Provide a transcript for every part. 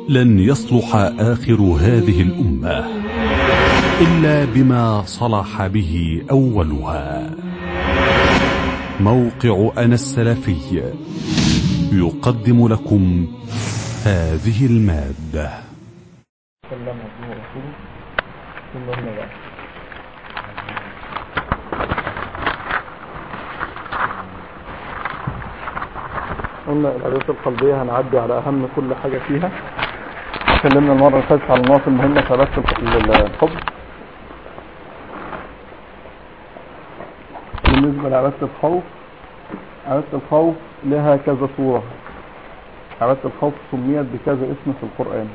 لن يصلح آخر هذه الأمة إلا بما صلح به أولها موقع أنا السلفي يقدم لكم هذه المادة سلم عبده ورسوله ثم أما بعد قلنا العادات القلبية هنعدي على أهم كل حاجة فيها اتكلمنا المرة اللي فاتت على النقط المهمة في عادات الحب بالنسبة لعادات الخوف عادات الخوف لها كذا صورة عادات الخوف سميت بكذا اسم في القرآن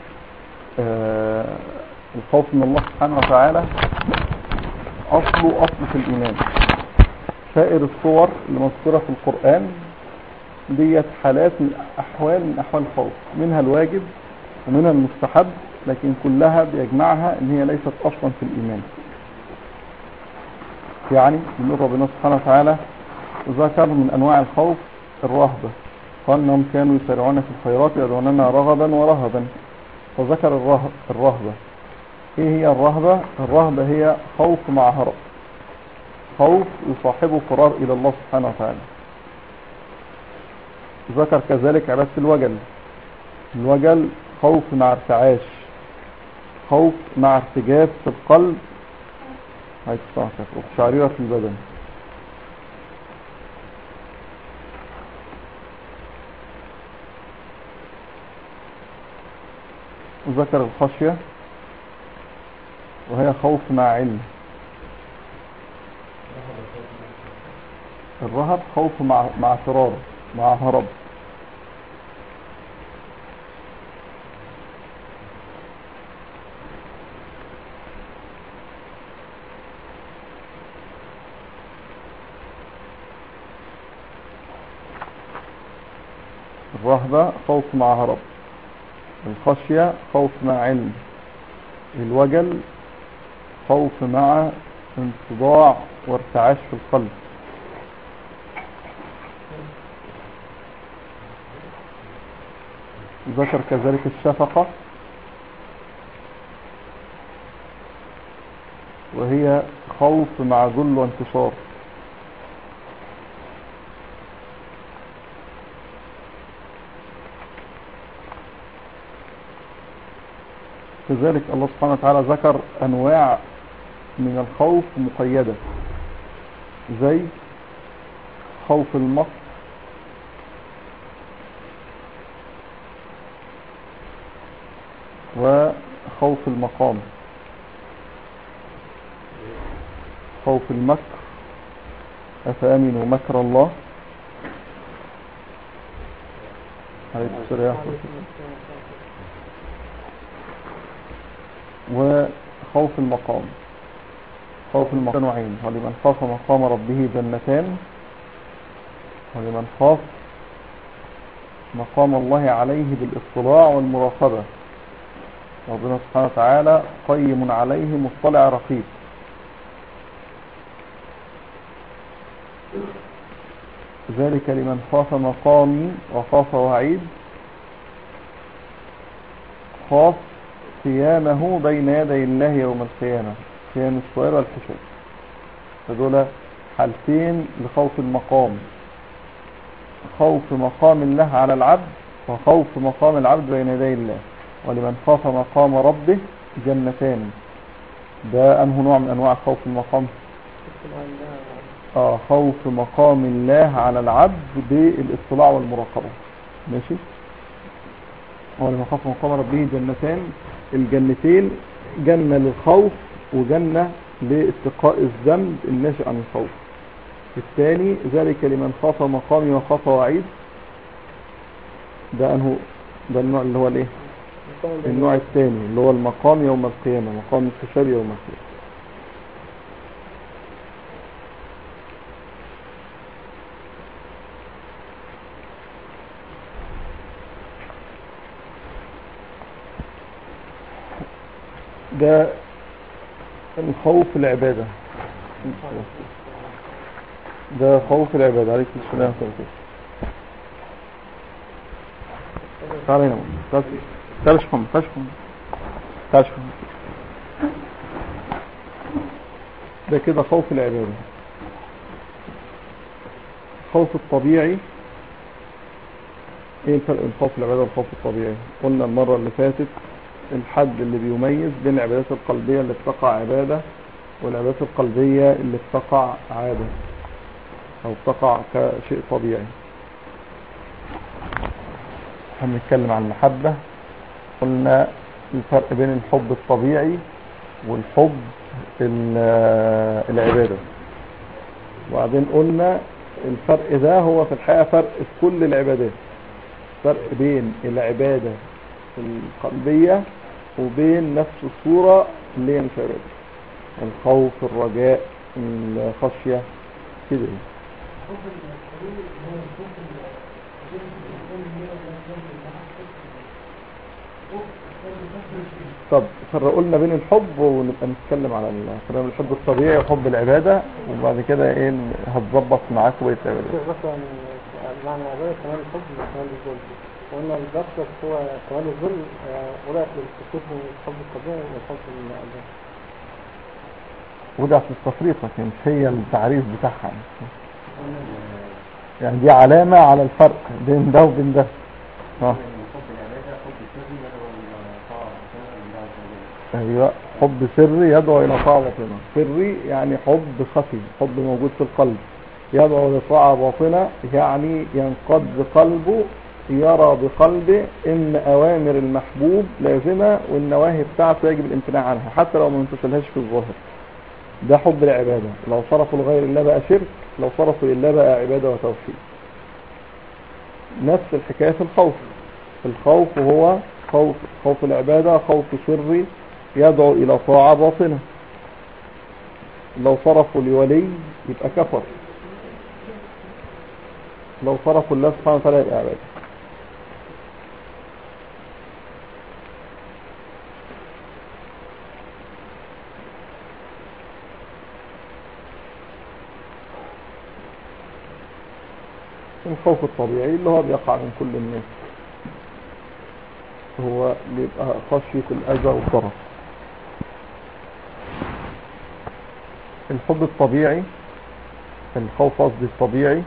آه الخوف من الله سبحانه وتعالى أصله أصل في الإيمان سائر الصور اللي مذكورة في القرآن ديت حالات من أحوال من أحوال الخوف منها الواجب ومنها المستحب لكن كلها بيجمعها ان هي ليست اصلا في الايمان يعني بنقول ربنا سبحانه وتعالى ذكر من انواع الخوف الرهبة قال انهم كانوا يسارعون في الخيرات يدعوننا رغبا ورهبا فذكر الره... الرهبة ايه هي الرهبة الرهبة هي خوف مع هرب خوف يصاحبه فرار الى الله سبحانه وتعالى ذكر كذلك عبادة الوجل الوجل خوف مع ارتعاش خوف مع ارتجاف في القلب وقشعريرة في البدن ذكر الخشية وهي خوف مع علم الرهب خوف مع مع فرار مع هرب الرهبة خوف مع هرب الخشية خوف مع علم الوجل خوف مع انصداع وارتعاش في القلب ذكر كذلك الشفقة وهي خوف مع ذل وانتصار كذلك الله سبحانه وتعالى ذكر أنواع من الخوف مقيدة زي خوف المصر وخوف المقام خوف المكر أفأمنوا مكر الله عليكم السلام وخوف المقام خوف المقام نوعين ولمن خاف مقام ربه جنتان ولمن خاف مقام الله عليه بالاطلاع والمراقبة ربنا سبحانه وتعالى قيم عليه مطلع رقيب ذلك لمن خاف مقامي وخاف وعيد خاف قيامه بين يدي الله يوم القيامة قيام السؤال والحساب فدول حالتين لخوف المقام خوف مقام الله على العبد وخوف مقام العبد بين يدي الله ولمن خاف مقام ربه جنتان ده انه نوع من انواع خوف المقام اه خوف مقام الله على العبد بالاطلاع والمراقبة ماشي ولمن خاف مقام ربه جنتان الجنتين جنة للخوف وجنة لاتقاء الذنب الناشئ عن الخوف الثاني ذلك لمن خاف مقامي وخاف وعيد ده انه ده النوع اللي هو الايه النوع الثاني اللي هو المقام يوم القيامة مقام الحساب يوم القيامة ده الخوف العبادة ده خوف العبادة عليك السلام عليكم تعالى هنا بس تشخم تشخم تشخم ده كده خوف العبادة الخوف الطبيعي ايه الفرق بين خوف العبادة والخوف الطبيعي قلنا المرة اللي فاتت الحد اللي بيميز بين العبادات القلبية اللي بتقع عبادة والعبادات القلبية اللي بتقع عادة او بتقع كشيء طبيعي هنتكلم عن المحبة قلنا الفرق بين الحب الطبيعي والحب العبادة وبعدين قلنا الفرق ده هو في الحقيقة فرق في كل العبادات فرق بين العبادة القلبية وبين نفس الصورة اللي هي مش عبادة الخوف الرجاء الخشية كده طب فرقوا لنا بين الحب ونبقى نتكلم على فرق الحب الطبيعي وحب العبادة وبعد كده ايه هتظبط معاكم بقية العبادة مثلا معنى العبادة كمال الحب وكمال الذل وقلنا البسط هو كمال الذل وضعت للتفكير من الحب الطبيعي والحب العبادة وضعت للتفريق لكن مش هي التعريف بتاعها يعني دي علامة على الفرق بين ده وبين ده اه ايوه حب سري يدعو الى طاعه باطنه سري يعني حب خفي حب موجود في القلب يدعو لطاعه باطنه يعني ينقض قلبه يرى بقلبه ان اوامر المحبوب لازمه والنواهي بتاعته يجب الامتناع عنها حتى لو ما امتثلهاش في الظاهر ده حب العباده لو صرفوا لغير الله بقى شرك لو صرفوا لله بقى عباده وتوحيد نفس الحكايه في الخوف الخوف هو خوف خوف العباده خوف سري يدعو إلى طاعة باطنة لو صرفوا لولي يبقى كفر لو صرفوا الله سبحانه وتعالى يبقى عبادة الخوف الطبيعي اللي هو بيقع من كل الناس هو بيبقى خشية الأذى والضرر الحب الطبيعي الخوف قصدي الطبيعي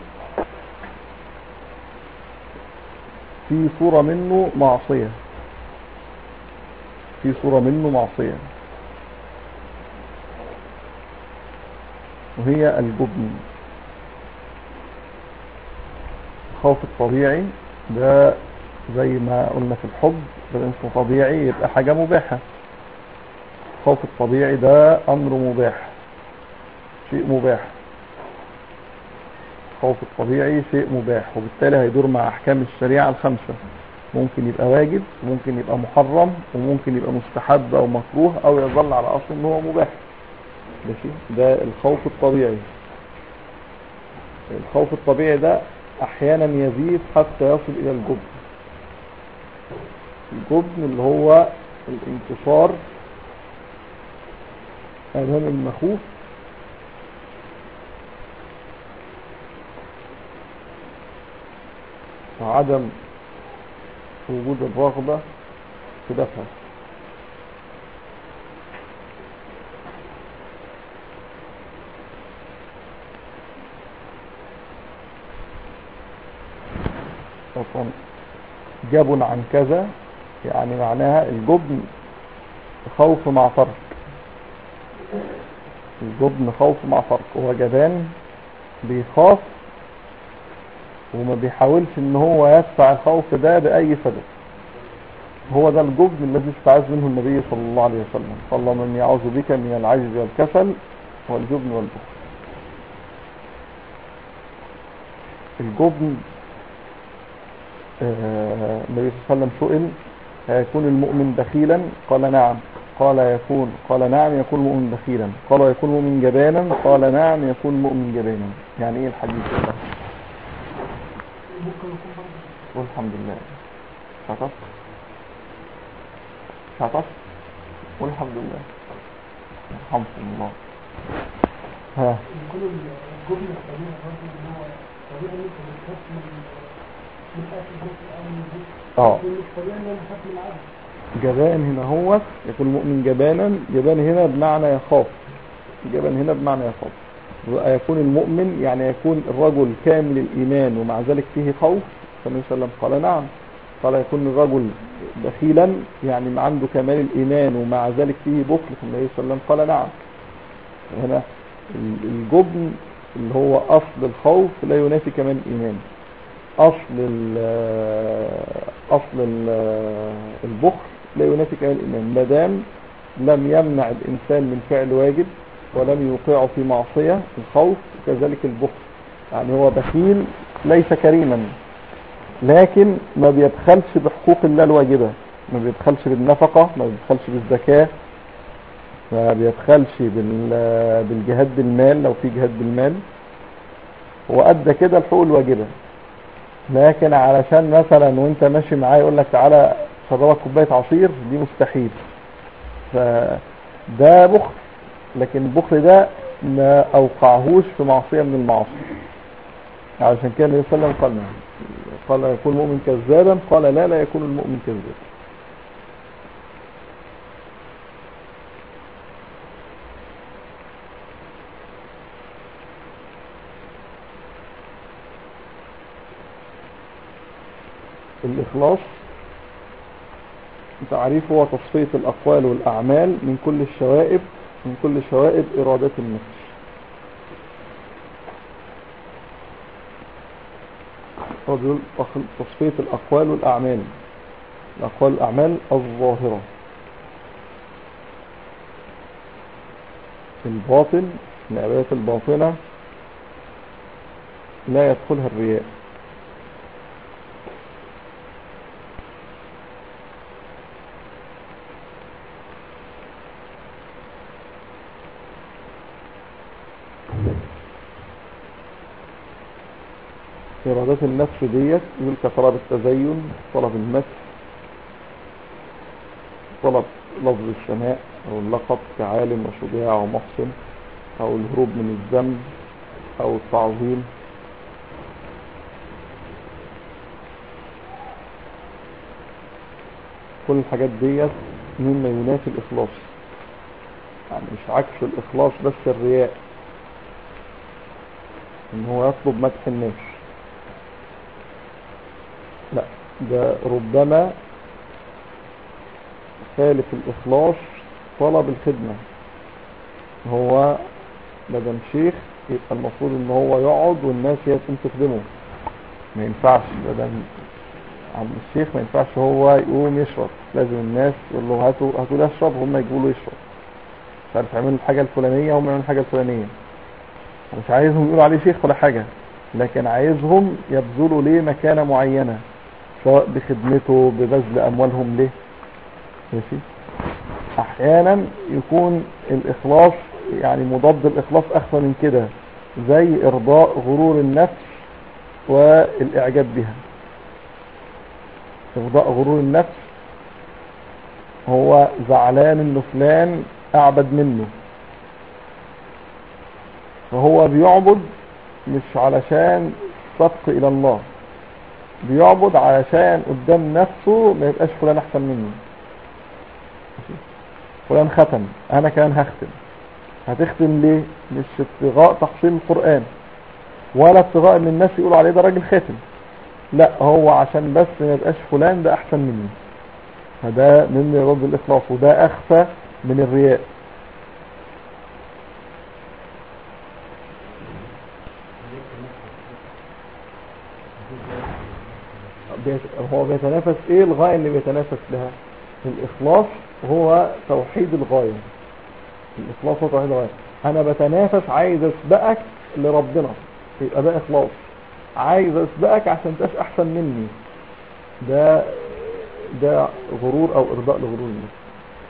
في صورة منه معصية في صورة منه معصية وهي الجبن الخوف الطبيعي ده زي ما قلنا في الحب ده اسمه طبيعي يبقى حاجة مباحة الخوف الطبيعي ده أمر مباح شيء مباح الخوف الطبيعي شيء مباح وبالتالي هيدور مع أحكام الشريعة الخمسة ممكن يبقى واجب وممكن يبقى محرم وممكن يبقى مستحب أو مكروه أو يظل على أصل إن هو مباح ماشي ده الخوف الطبيعي الخوف الطبيعي ده أحيانا يزيد حتى يصل إلى الجبن الجبن اللي هو الانتصار أمام المخوف وعدم وجود الرغبة في دفعه أصلا جبن عن كذا يعني معناها الجبن خوف مع ترك الجبن خوف مع ترك هو جبان بيخاف وما بيحاولش ان هو يدفع الخوف ده بأي سبب هو ده الجبن الذي استعاذ منه النبي صلى الله عليه وسلم قال الله من يعوذ بك من العجز والكسل والجبن والبخل الجبن آه النبي صلى الله عليه وسلم سئل هيكون المؤمن بخيلا قال نعم قال يكون قال نعم يكون المؤمن بخيلا قال يكون المؤمن جبانا قال نعم يكون المؤمن جبانا يعني ايه الحديث ده والحمد لله شطف شطف والحمد لله الحمد لله ها اه جبان هنا هو يكون المؤمن جبانا جبان هنا بمعنى يخاف جبان هنا بمعنى يخاف يكون المؤمن يعني يكون الرجل كامل الإيمان ومع ذلك فيه خوف فالنبي صلى الله عليه وسلم قال نعم قال يكون الرجل بخيلا يعني ما عنده كمال الإيمان ومع ذلك فيه بخل فالنبي صلى الله عليه وسلم قال نعم هنا الجبن اللي هو أصل الخوف لا ينافي كمال الإيمان أصل ال أصل ال البخل لا ينافي كمال الإيمان ما دام لم يمنع الإنسان من فعل واجب ولم يوقعه في معصية الخوف كذلك البخل يعني هو بخيل ليس كريما لكن ما بيبخلش بحقوق الله الواجبة ما بيبخلش بالنفقة ما بيبخلش بالزكاة ما بيبخلش بالجهاد بالمال لو في جهاد بالمال هو أدى كده الحقوق الواجبة لكن علشان مثلا وانت ماشي معاه يقول لك تعالى شربك كوبايه عصير دي مستحيل فده بخل لكن البخل ده ما اوقعهوش في معصيه من المعاصي علشان كده النبي صلى الله عليه وسلم قال قال يكون المؤمن كذابا قال لا لا يكون المؤمن كذابا الإخلاص تعريفه هو تصفية الأقوال والأعمال من كل الشوائب من كل شوائب إرادة النفس رجل تصفية الأقوال والأعمال الأقوال والأعمال الظاهرة الباطن العبادات الباطنة لا يدخلها الرياء إرادات النفس ديت يقول كطلب التزين طلب المس طلب لفظ الشناء أو اللقب كعالم وشجاع ومحسن أو الهروب من الذنب أو التعظيم كل الحاجات ديت مما ينافي الإخلاص يعني مش عكس الإخلاص بس الرياء إن هو يطلب مدح الناس لا ده ربما خالف الإخلاص طلب الخدمة هو بدل شيخ يبقى المفروض ان هو يقعد والناس هي تقوم تخدمه ما ينفعش بدل عم الشيخ ما ينفعش هو يقوم يشرب لازم الناس يقول له هاتوا هاتوا لي اشرب هم يجيبوا له يشرب مش عارف يعملوا الحاجه الفلانيه هم يعملوا الحاجه الفلانيه مش عايزهم يقولوا عليه شيخ ولا حاجه لكن عايزهم يبذلوا ليه مكانه معينه سواء بخدمته ببذل اموالهم ليه ماشي احيانا يكون الاخلاص يعني مضاد الاخلاص اخفى من كده زي ارضاء غرور النفس والاعجاب بها ارضاء غرور النفس هو زعلان ان فلان اعبد منه فهو بيعبد مش علشان سبق الى الله بيعبد علشان قدام نفسه ما يبقاش فلان احسن مني فلان ختم انا كمان هختم هتختم ليه مش ابتغاء تحصيل القرآن ولا ابتغاء ان الناس يقولوا عليه ده راجل خاتم لا هو عشان بس ما يبقاش فلان ده احسن مني فده من رد الاخلاص وده اخفى من الرياء هو بيتنافس ايه الغاية اللي بيتنافس لها الاخلاص هو توحيد الغاية الاخلاص هو توحيد الغاية انا بتنافس عايز اسبقك لربنا يبقى ده اخلاص عايز اسبقك عشان تبقاش احسن مني ده ده غرور او ارضاء لغرور النفس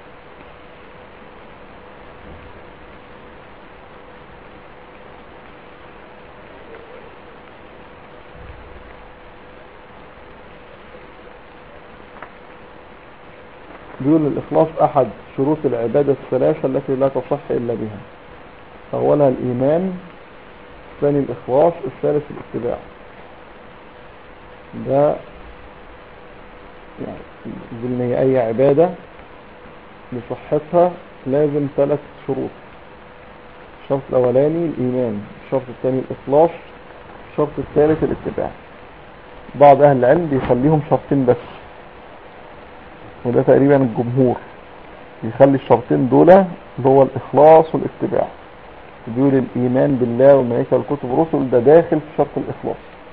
بيقول الإخلاص أحد شروط العبادة الثلاثة التي لا تصح إلا بها أولها الإيمان الثاني الإخلاص الثالث الاتباع ده يعني إن هي أي عبادة لصحتها لازم ثلاث شروط الشرط الأولاني الإيمان الشرط الثاني الإخلاص الشرط الثالث الاتباع بعض أهل العلم بيخليهم شرطين بس وده تقريبا الجمهور يخلي الشرطين دول اللي هو الإخلاص والاتباع بيقول الإيمان بالله والملائكة والكتب والرسل ده داخل في شرط الإخلاص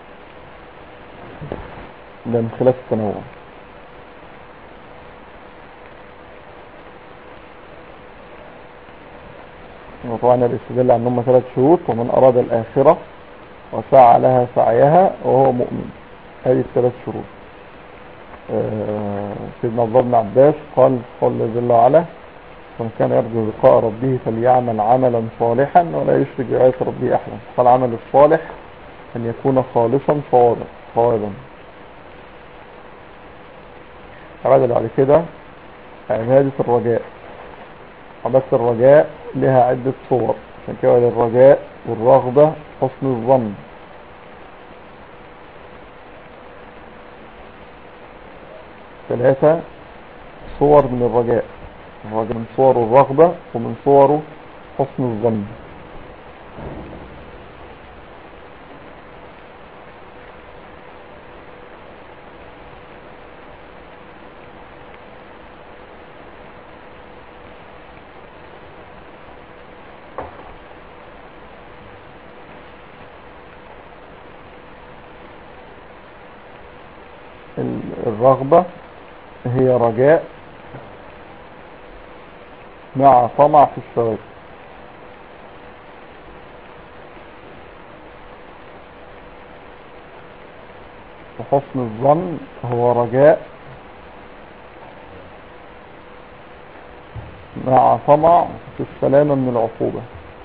ده من خلاف التنوع وطبعا الاستدلال عن هم ثلاث شروط ومن أراد الآخرة وسعى لها سعيها وهو مؤمن هذه الثلاث شروط آه، سيدنا عبد الله بن عباس قال قال الله جل وعلا ومن كان يرجو لقاء ربه فليعمل عملا صالحا ولا يشرك بعبادة ربه أحدا قال العمل الصالح أن يكون خالصا صوابا صوابا عبادة بعد كده عبادة الرجاء عبادة الرجاء لها عدة صور عشان كده للرجاء والرغبة حسن الظن ثلاثة صور من الرجاء الرجاء من صور الرغبة ومن صوره حسن الظن ال- الرغبة هي رجاء مع طمع في الثواب وحسن الظن هو رجاء مع طمع في السلامة من العقوبة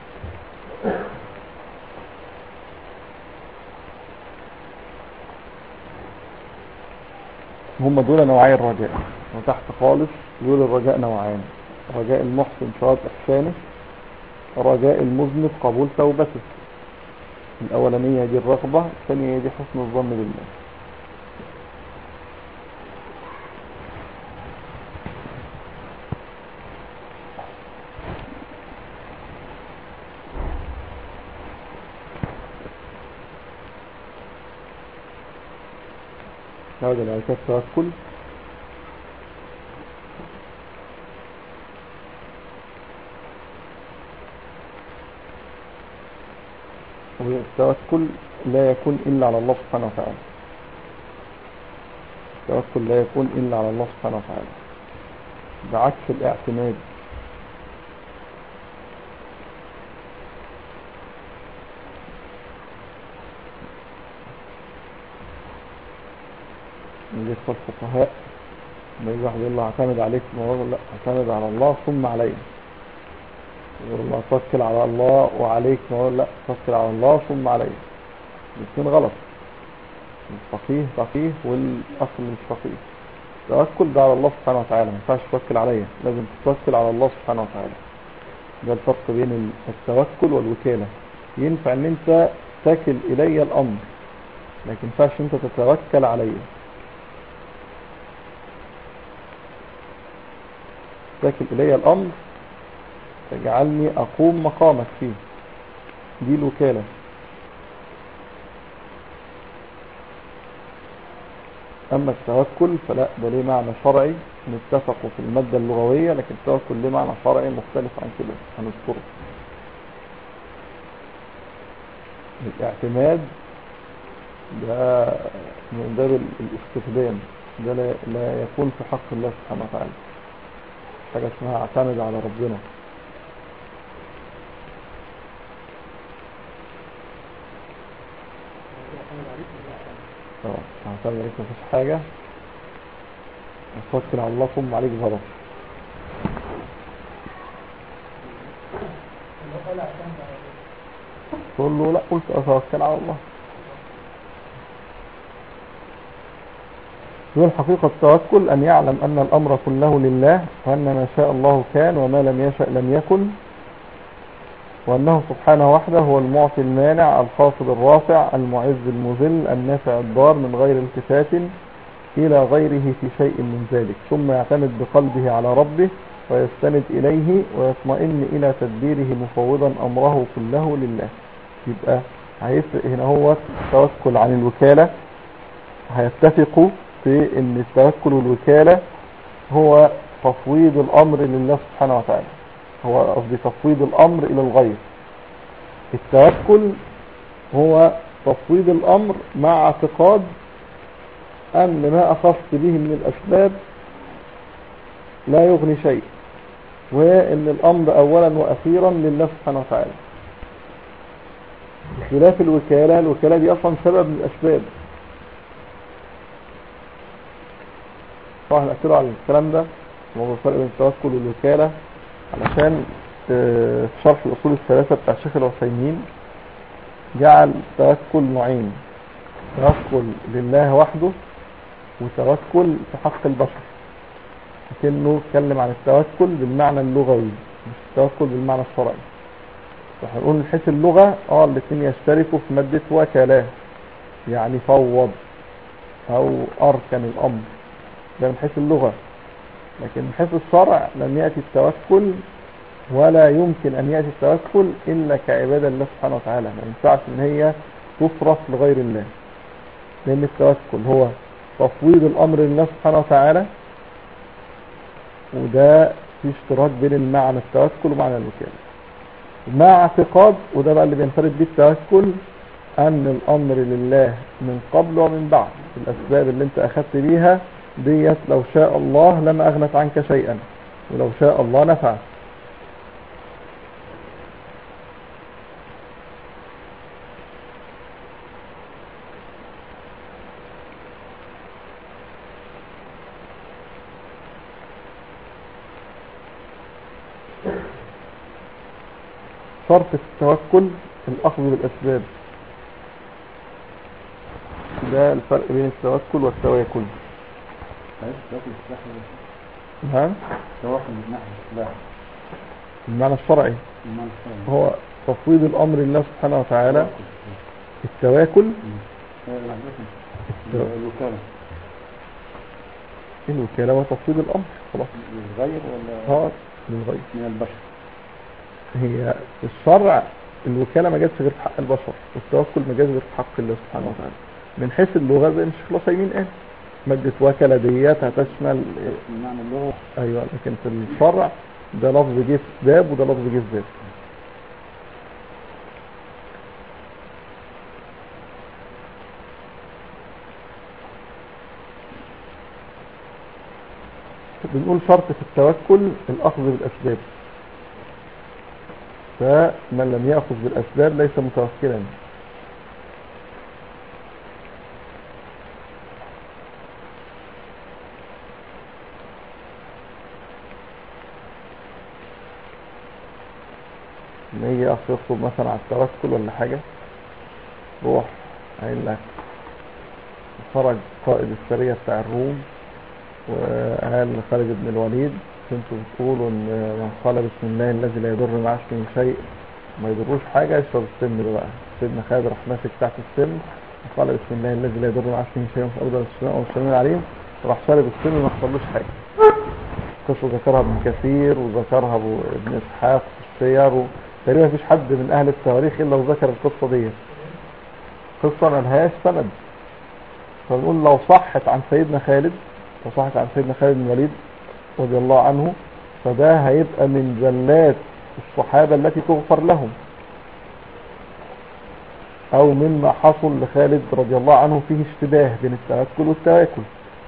هم دول نوعي الرجاء وتحت خالص دول الرجاء نوعان رجاء المحسن ثواب إحسانه رجاء المذنب قبول توبته الأولانية دي الرغبة الثانية دي حسن الظن بالله هذا العكاز التوكل والتوكل لا يكون إلا على الله سبحانه وتعالى التوكل لا يكون إلا على الله سبحانه وتعالى بعكس الاعتماد من يخطى الفقهاء ما يجي واحد يقول له اعتمد عليك الموضوع لا اعتمد على الله ثم علي يقول له توكل على الله وعليك ما لا توكل على الله ثم علي الاثنين غلط الفقيه فقيه والاصل مش فقيه التوكل ده على الله سبحانه وتعالى ما ينفعش توكل عليا لازم تتوكل على الله سبحانه وتعالى ده الفرق بين التوكل والوكاله ينفع ان انت تكل الي الامر لكن ما ينفعش انت تتوكل عليا تكل الي الامر تجعلني اقوم مقامك فيه دي الوكالة اما التوكل فلا ده ليه معنى شرعي نتفقوا في المادة اللغوية لكن التوكل ليه معنى شرعي مختلف عن كده هنذكره الاعتماد ده من باب الاستخدام ده لا, لا يكون في حق الله سبحانه وتعالى حاجة اسمها اعتمد على ربنا اه اعتمد عليك مفيش حاجة توكل على الله ثم عليك غضب تقول له لا قلت اتوكل على الله يقول حقيقة التوكل أن يعلم أن الأمر كله لله وأن ما شاء الله كان وما لم يشأ لم يكن وأنه سبحانه وحده هو المعطي المانع الخافض الرافع المعز المذل النافع الضار من غير التفات إلى غيره في شيء من ذلك ثم يعتمد بقلبه على ربه ويستند إليه ويطمئن إلى تدبيره مفوضا أمره كله لله يبقى هيفرق هنا هو التوكل عن الوكالة هيتفقوا في ان التوكل والوكالة هو تفويض الامر لله سبحانه وتعالى هو قصدي تفويض الامر الى الغير التوكل هو تفويض الامر مع اعتقاد ان ما اخذت به من الاسباب لا يغني شيء وان الامر اولا واخيرا لله سبحانه وتعالى خلاف الوكالة الوكالة دي اصلا سبب من الاسباب طبعا هنأكدوا على الكلام ده موضوع الفرق بين التوكل والوكالة علشان آه، في شرح الأصول الثلاثة بتاع الشيخ العثيمين جعل التوكل نوعين توكل لله وحده وتوكل في حق البشر لكنه اتكلم عن التوكل بالمعنى اللغوي مش التوكل بالمعنى الشرعي فهنقول من حيث اللغة اه الاثنين يشتركوا في مادة وكالاه يعني فوض او اركن الامر ده من حيث اللغة لكن من حيث الشرع لم يأتي التوكل ولا يمكن أن يأتي التوكل إلا كعبادة لله سبحانه وتعالى ما ينفعش إن هي تصرف لغير الله لأن التوكل هو تفويض الأمر لله سبحانه وتعالى وده في اشتراك بين المعنى التوكل ومعنى الوكالة مع اعتقاد وده بقى اللي بينفرد بيه التوكل أن الأمر لله من قبل ومن بعد الأسباب اللي أنت أخذت بيها ديت لو شاء الله لما أغنت عنك شيئا ولو شاء الله نفعت شرط التوكل الأخذ بالأسباب ده الفرق بين التوكل والتواكل نعم توكل من ناحية الإصلاح المعنى الشرعي المعنى الشرعي هو تفويض الأمر لله سبحانه وتعالى التواكل الوكالة الوكالة وتفويض الأمر خلاص للغير ولا ها للغير من البشر هي في الشرع الوكالة ما جاتش غير في حق البشر والتوكل ما جاتش غير في حق الله سبحانه وتعالى من حيث اللغة زي ما الشيخ العثيمين قال مادة وكالة ديت هتشمل المعنى اللغة ايوه لكن في الشرع ده لفظ جه في باب وده لفظ جه في باب بنقول شرط في التوكل الأخذ بالأسباب فمن لم يأخذ بالأسباب ليس متوكلا ان يجي اخ يخطب مثلا على التوكل ولا حاجة روح قايل لك خرج قائد السرية بتاع الروم وقال لخالد بن الوليد كنتوا بتقولوا ان من قال بسم الله الذي لا يضر مع اسمه شيء ما يضروش حاجة يشرب السم ده بقى سيدنا خالد راح ماسك تحت السم وقال بسم الله الذي لا يضر مع اسمه شيء في الارض السماء والسماء العليم راح شارب السم ما حصلوش حاجة قصة ذكرها ابن كثير وذكرها ابو ابن اسحاق في السير و... تقريبا مفيش حد من اهل التواريخ الا وذكر القصة دي قصة ملهاش سند فنقول لو صحت عن سيدنا خالد لو صحت عن سيدنا خالد بن الوليد رضي الله عنه فده هيبقى من زلات الصحابة التي تغفر لهم او مما حصل لخالد رضي الله عنه فيه اشتباه بين التوكل والتواكل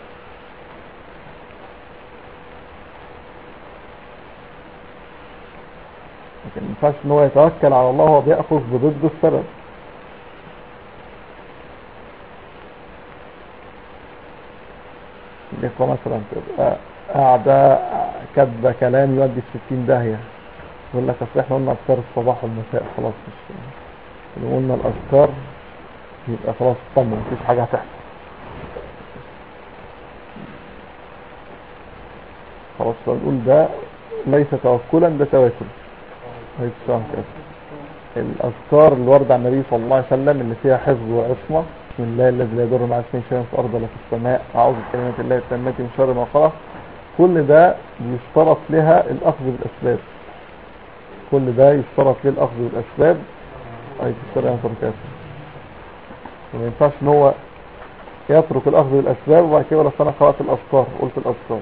لكن ما ينفعش ان هو يتوكل على الله وهو بيأخذ بضد السبب الإخوة مثلا تبقى قاعدة كاتبة كلام يودي في 60 داهية يقول لك اصل احنا قلنا اذكار الصباح والمساء خلاص مش لو قلنا الاذكار يبقى خلاص اطمن مفيش حاجة هتحصل خلاص فنقول ده ليس توكلا ده تواكل هيك سواء كده الأذكار اللي ورد عن النبي صلى الله عليه وسلم اللي فيها حفظ وعصمة بسم الله الذي لا يضر مع اسمه شيء في الأرض ولا في السماء أعوذ بكلمات الله التامة من شر ما خلق كل ده يشترط لها الأخذ بالأسباب كل ده يشترط له الأخذ بالأسباب عليكم السلام ورحمة الله وما ينفعش ان هو يترك الأخذ بالأسباب وبعد كده يقول أصل أنا قرأت الأذكار قلت الأذكار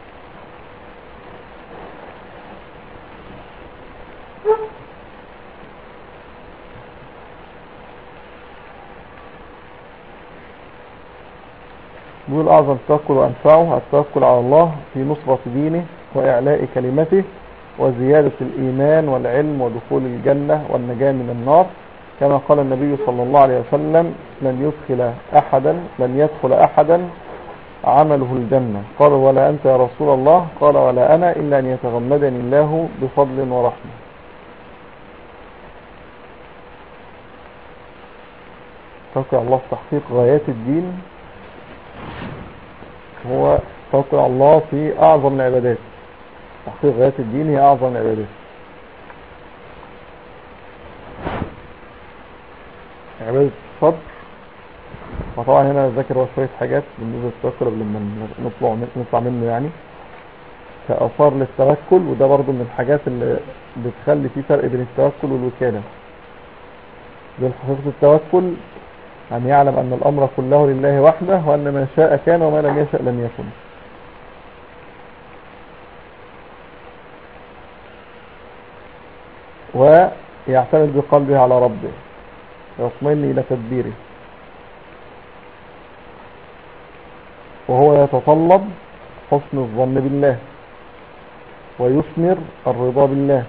بيقول أعظم التوكل وأنفعه التوكل على الله في نصرة دينه وإعلاء كلمته وزيادة الإيمان والعلم ودخول الجنة والنجاة من النار كما قال النبي صلى الله عليه وسلم لن يدخل أحدا لن يدخل أحدا عمله الجنة قال ولا أنت يا رسول الله قال ولا أنا إلا أن يتغمدني الله بفضل ورحمة توكل على الله في تحقيق غايات الدين هو توكل على الله في أعظم العبادات تحقيق غايات الدين هي أعظم العبادات عبادة الصبر وطبعا هنا ذكر هو شوية حاجات بالنسبة للتوكل قبل ما نطلع نطلع منه يعني كأثار للتوكل وده برضو من الحاجات اللي بتخلي في فرق بين التوكل والوكالة بين حقيقة التوكل أن يعلم أن الأمر كله لله وحده وأن ما شاء كان وما لم يشاء لم يكن ويعتمد بقلبه على ربه ويطمئن إلى تدبيره وهو يتطلب حسن الظن بالله ويثمر الرضا بالله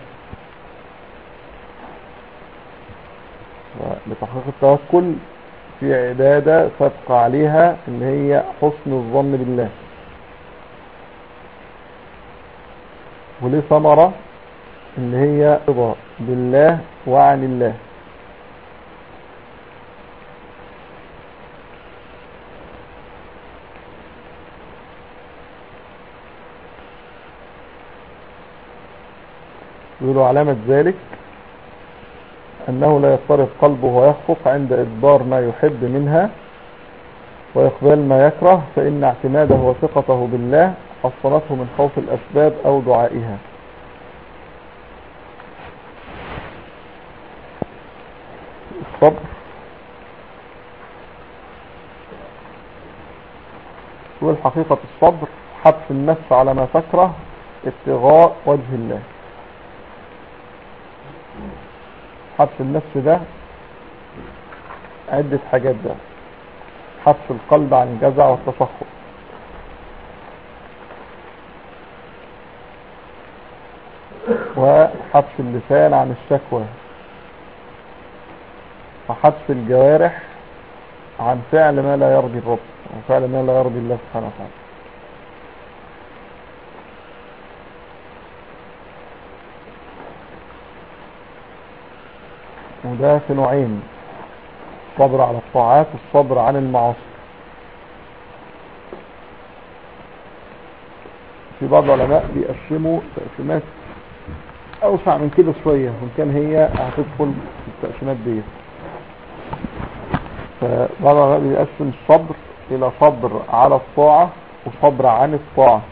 لتحقيق التوكل في عبادة سبق عليها اللي هي حسن الظن بالله وليه ثمرة اللي هي رضا بالله وعن الله يقولوا علامة ذلك أنه لا يضطرب قلبه ويخفق عند إدبار ما يحب منها وإقبال ما يكره فإن اعتماده وثقته بالله حصنته من خوف الأسباب أو دعائها الصبر يقول حقيقة الصبر حبس النفس على ما تكره ابتغاء وجه الله حبس النفس ده عدة حاجات ده حبس القلب عن الجزع والتفخر وحبس اللسان عن الشكوى وحبس الجوارح عن فعل ما لا يرضي الرب وفعل ما لا يرضي الله سبحانه وتعالى وده في نوعين الصبر على الطاعات والصبر عن المعاصي في بعض العلماء بيقسموا تقسيمات اوسع من كده شوية وان كان هي هتدخل في التقسيمات دي فبعض العلماء بيقسم الصبر الى صبر على الطاعة وصبر عن الطاعة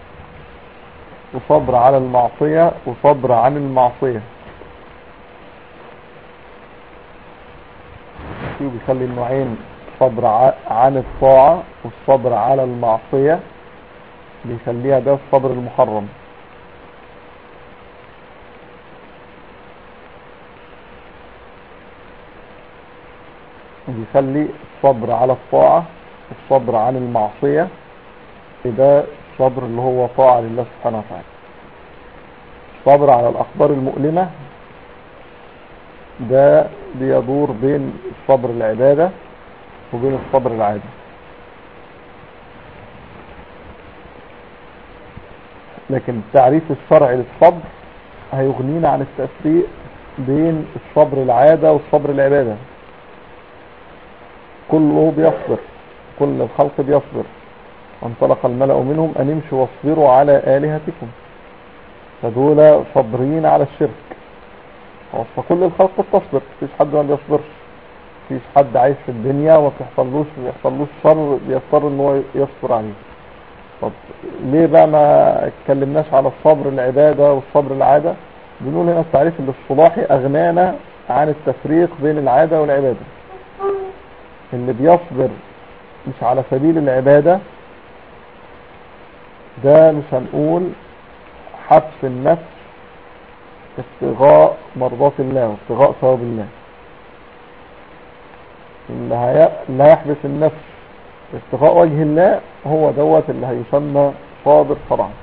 وصبر على المعصية وصبر عن المعصية فيه بيخلي النوعين صبر عن الطاعة والصبر على المعصية بيخليها ده الصبر المحرم بيخلي الصبر على الطاعة والصبر عن المعصية ده الصبر اللي هو طاعة لله سبحانه وتعالى الصبر على الأخبار المؤلمة ده بيدور بين الصبر العبادة وبين الصبر العادي لكن التعريف الشرعي للصبر هيغنينا عن التفريق بين الصبر العادة والصبر العبادة كله بيصبر كل الخلق بيصبر وانطلق الملأ منهم أن امشوا واصبروا على آلهتكم فدول صبرين على الشرك هو فكل الخلق بتصبر مفيش حد ما بيصبرش مفيش حد عايش في الدنيا وما بيحصلوش بيحصلوش شر بيضطر ان هو يصبر عليه طب ليه بقى ما اتكلمناش على الصبر العبادة والصبر العادة بنقول هنا التعريف الاصطلاحي اغنانا عن التفريق بين العادة والعبادة اللي بيصبر مش على سبيل العبادة ده مش هنقول حبس النفس ابتغاء مرضات الله وابتغاء ثواب الله اللي, هي... اللي هيحبس النفس ابتغاء وجه الله هو دوت اللي هيسمى صابر طبعا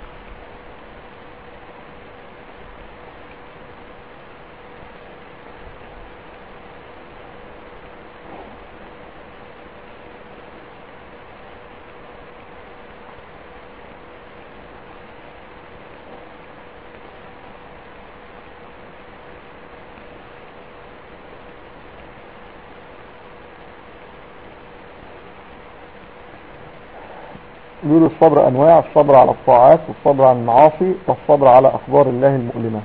يقولوا الصبر أنواع الصبر على الطاعات والصبر على المعاصي والصبر على أخبار الله المؤلمة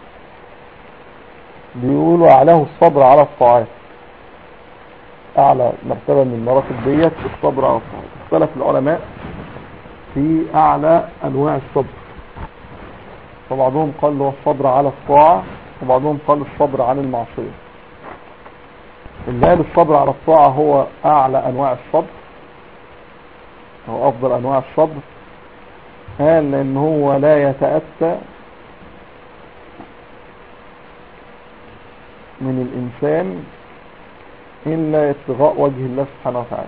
بيقولوا أعلاه الصبر على الطاعات أعلى مرتبة من المراتب ديت الصبر على الطاعات اختلف العلماء في أعلى أنواع الصبر فبعضهم قال هو الصبر على الطاعة وبعضهم قال الصبر عن المعصية اللي قال الصبر على الطاعة هو أعلى أنواع الصبر هو أفضل أنواع الصبر قال لأن هو لا يتأتى من الإنسان إلا ابتغاء وجه الله سبحانه وتعالى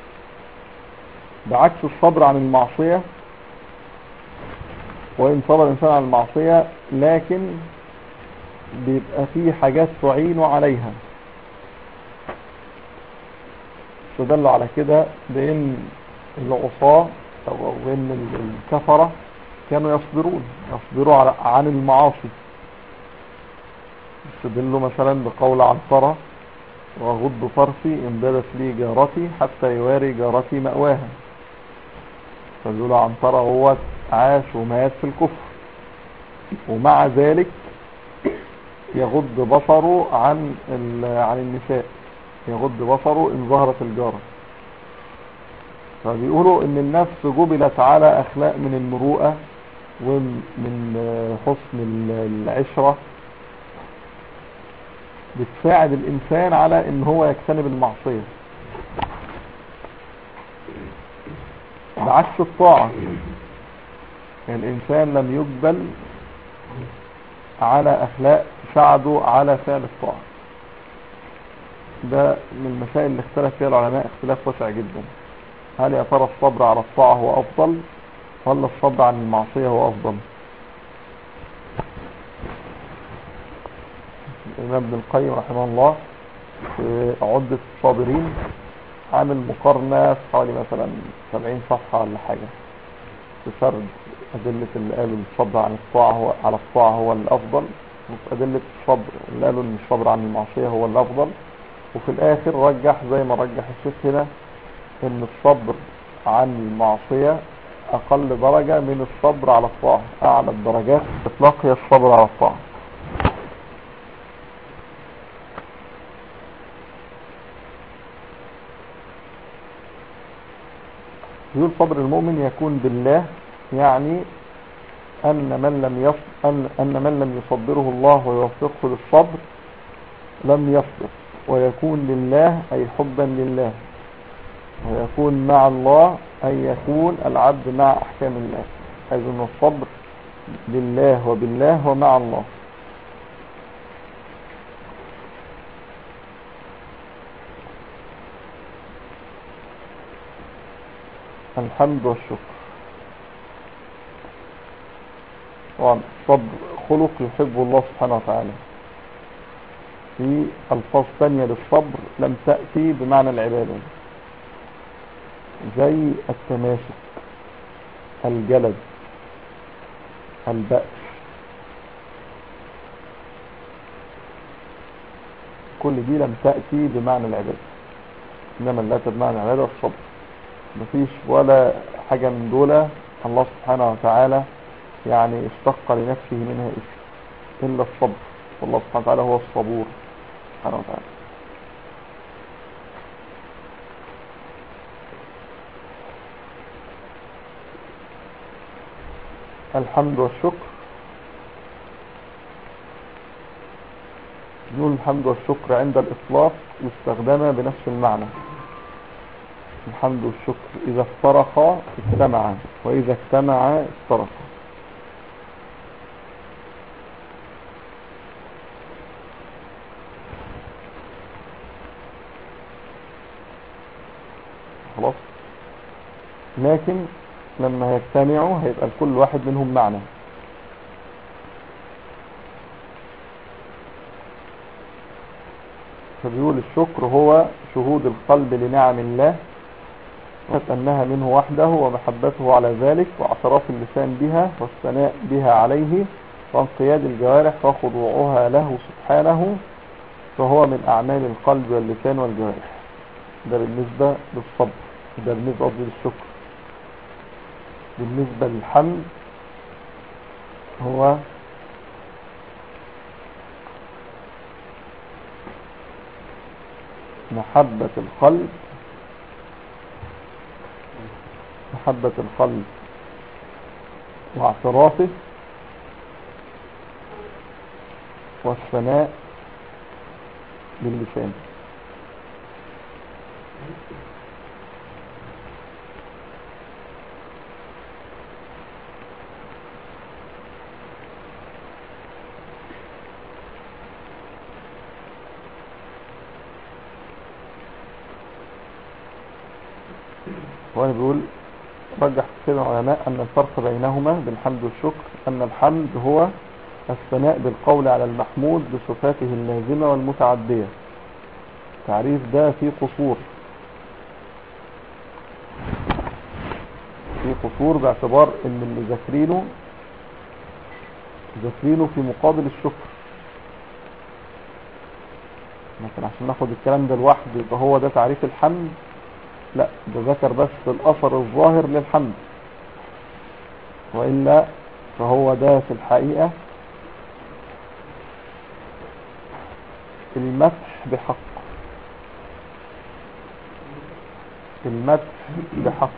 بعكس الصبر عن المعصية وإن صبر الإنسان عن المعصية لكن بيبقى فيه حاجات تعينه عليها تدل على كده بأن العصاة أو أن الكفرة كانوا يصبرون يصبروا على عن المعاصي يستدلوا مثلا بقول عنصرة وغض طرفي إن بدت لي جارتي حتى يواري جارتي مأواها فدول عنصرة هو عاش ومات في الكفر ومع ذلك يغض بصره عن عن النساء يغض بصره إن ظهرت الجارة فبيقولوا ان النفس جبلت على اخلاق من المروءة ومن حسن العشرة بتساعد الانسان على ان هو يجتنب المعصية بعكس الطاعة يعني الانسان لم يجبل على اخلاق تساعده على فعل الطاعة ده من المسائل اللي اختلف فيها العلماء اختلاف واسع جدا هل يا ترى الصبر على الطاعة هو أفضل ولا الصبر عن المعصية هو أفضل الإمام ابن القيم رحمه الله في عدة الصابرين عامل مقارنة في حوالي مثلا 70 صفحة ولا حاجة في سرد أدلة اللي قالوا الصبر عن الطاعة هو على الطاعة هو الأفضل وفي أدلة الصبر اللي قالوا إن الصبر عن المعصية هو الأفضل وفي الآخر رجح زي ما رجح الشيخ هنا ان الصبر عن المعصية اقل درجة من الصبر على الطاعة اعلى الدرجات اطلاق هي الصبر على الطاعة يقول صبر المؤمن يكون بالله يعني أن من لم يص... أن... أن من لم يصبره الله ويوفقه للصبر لم يصبر ويكون لله أي حبا لله ويكون مع الله أن يكون العبد مع أحكام الله حيث أن الصبر لله وبالله ومع الله الحمد والشكر طبعا الصبر خلق يحبه الله سبحانه وتعالى في ألفاظ ثانية للصبر لم تأتي بمعنى العبادة زي التماسك الجلد البأس كل دي لم تأتي بمعنى العبادة إنما لا بمعنى العبادة الصبر مفيش ولا حاجة من دول الله سبحانه وتعالى يعني اشتق لنفسه منها اسم إلا الصبر والله سبحانه وتعالى هو الصبور سبحانه وتعالى الحمد والشكر نقول الحمد والشكر عند الإطلاق يستخدما بنفس المعنى الحمد والشكر إذا افترقا اجتمعا وإذا اجتمعا افترقا خلاص لكن لما يجتمعوا هيبقى لكل واحد منهم معنى فبيقول الشكر هو شهود القلب لنعم الله أنها منه وحده ومحبته على ذلك واعتراف اللسان بها والثناء بها عليه وانقياد الجوارح وخضوعها له سبحانه فهو من أعمال القلب واللسان والجوارح ده بالنسبة للصبر ده بالنسبة قصدي للشكر بالنسبة للحمد هو محبة القلب محبة القلب واعترافه والثناء باللسان وانا بيقول رجح كده العلماء ان الفرق بينهما بالحمد والشكر ان الحمد هو الثناء بالقول على المحمود بصفاته اللازمة والمتعدية تعريف ده فيه قصور فيه قصور باعتبار ان اللي ذاكرينه ذاكرينه في مقابل الشكر مثلا عشان ناخد الكلام ده لوحده يبقى هو ده تعريف الحمد لا ده ذكر بس الأثر الظاهر للحمد وإلا فهو ده في الحقيقة المدح بحق المدح بحق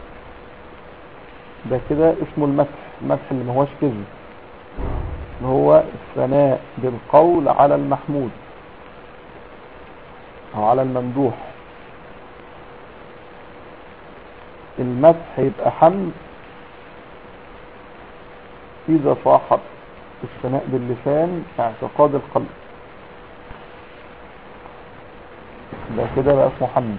ده كده اسمه المدح المدح اللي ما هوش كذب اللي هو الثناء بالقول على المحمود او على الممدوح المدح يبقى حمد إذا صاحب الثناء باللسان اعتقاد القلب ده كده بقى اسمه حمد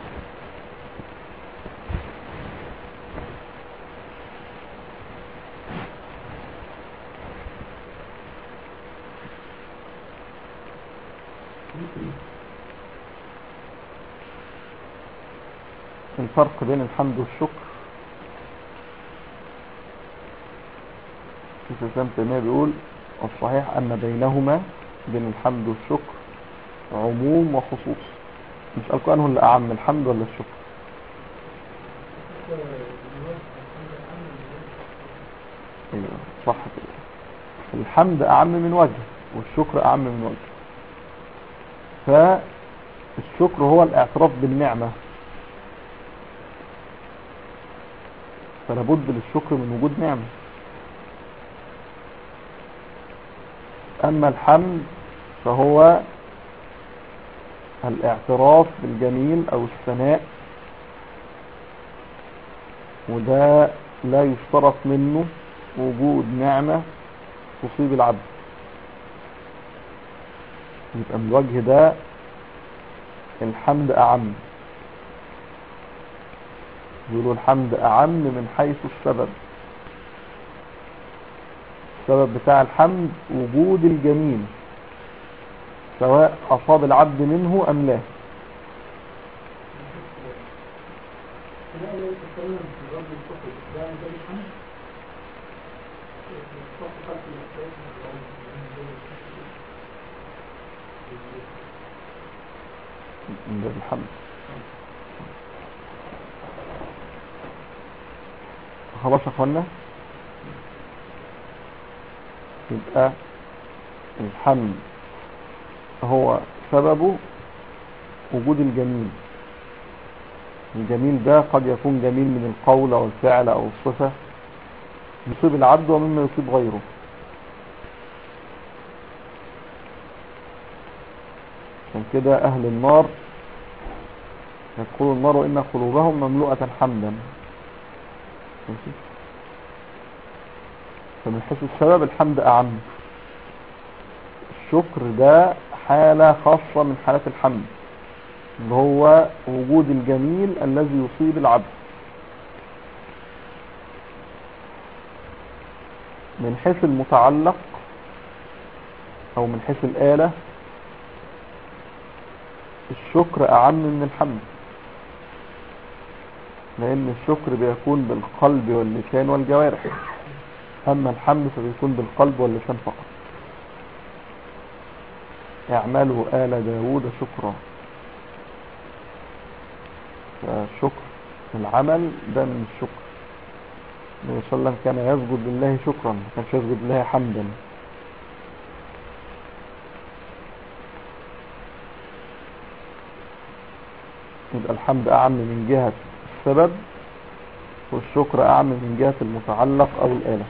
الفرق بين الحمد والشكر في الإسلام تيمية بيقول الصحيح أن بينهما بين الحمد والشكر عموم وخصوص مش قالكوا أنه اللي أعم الحمد ولا الشكر أيوة صح كده الحمد أعم من وجه والشكر أعم من وجه فالشكر هو الاعتراف بالنعمة فلا بد للشكر من وجود نعمة أما الحمد فهو الاعتراف بالجميل أو الثناء وده لا يشترط منه وجود نعمة تصيب العبد يبقى من الوجه ده الحمد أعم يقولوا الحمد أعم من حيث السبب السبب بتاع الحمد وجود الجميل سواء أصاب العبد منه أم لا من الحمد خلاص يا اخوانا يبقى الحمد هو سببه وجود الجميل الجميل ده قد يكون جميل من القول او الفعل او الصفة يصيب العبد ومما يصيب غيره عشان كده اهل النار يدخلوا النار وان قلوبهم مملوءة حمدا ماشي فمن حيث السبب الحمد اعم الشكر ده حالة خاصة من حالات الحمد اللي هو وجود الجميل الذي يصيب العبد من حيث المتعلق او من حيث الآلة الشكر اعم من الحمد لان الشكر بيكون بالقلب واللسان والجوارح اما الحمد فبيكون بالقلب واللسان فقط اعملوا آل داود شكرا فالشكر العمل ده من الشكر النبي صلى الله عليه وسلم كان يسجد لله شكرا ما كانش يسجد لله حمدا يبقى الحمد أعم من جهة السبب والشكر أعم من جهة المتعلق أو الآلة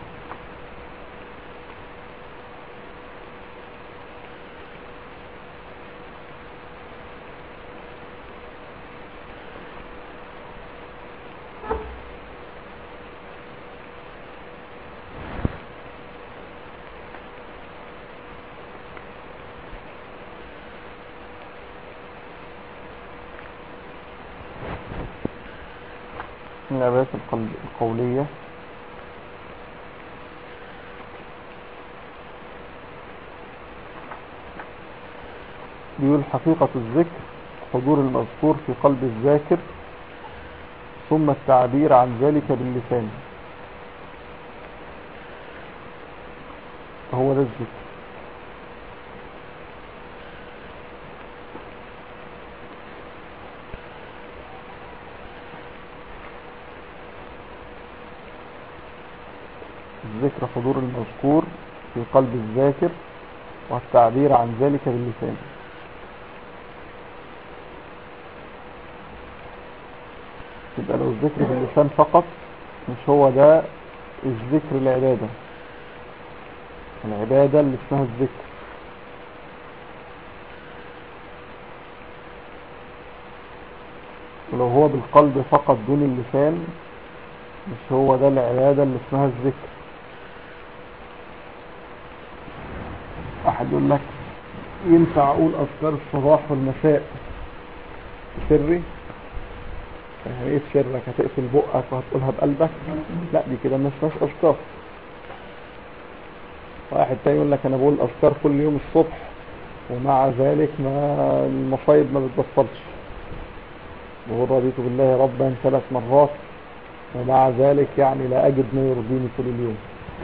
من العبادات القلب- القولية بيقول حقيقة الذكر حضور المذكور في قلب الذاكر ثم التعبير عن ذلك باللسان هو ده الذكر الذكر حضور المذكور في قلب الذاكر والتعبير عن ذلك باللسان يبقى لو الذكر باللسان فقط مش هو ده الذكر العبادة العبادة اللي اسمها الذكر ولو هو بالقلب فقط دون اللسان مش هو ده العبادة اللي اسمها الذكر واحد يقول لك ينفع اقول اذكار الصباح والمساء سري يعني ايه سرك هتقفل بقك وهتقولها بقلبك لا دي كده ما اسمهاش اذكار واحد تاني يقول لك انا بقول اذكار كل يوم الصبح ومع ذلك ما المصايب ما بتبطلش بقول رضيت بالله ربا ثلاث مرات ومع ذلك يعني لا اجد ما يرضيني طول اليوم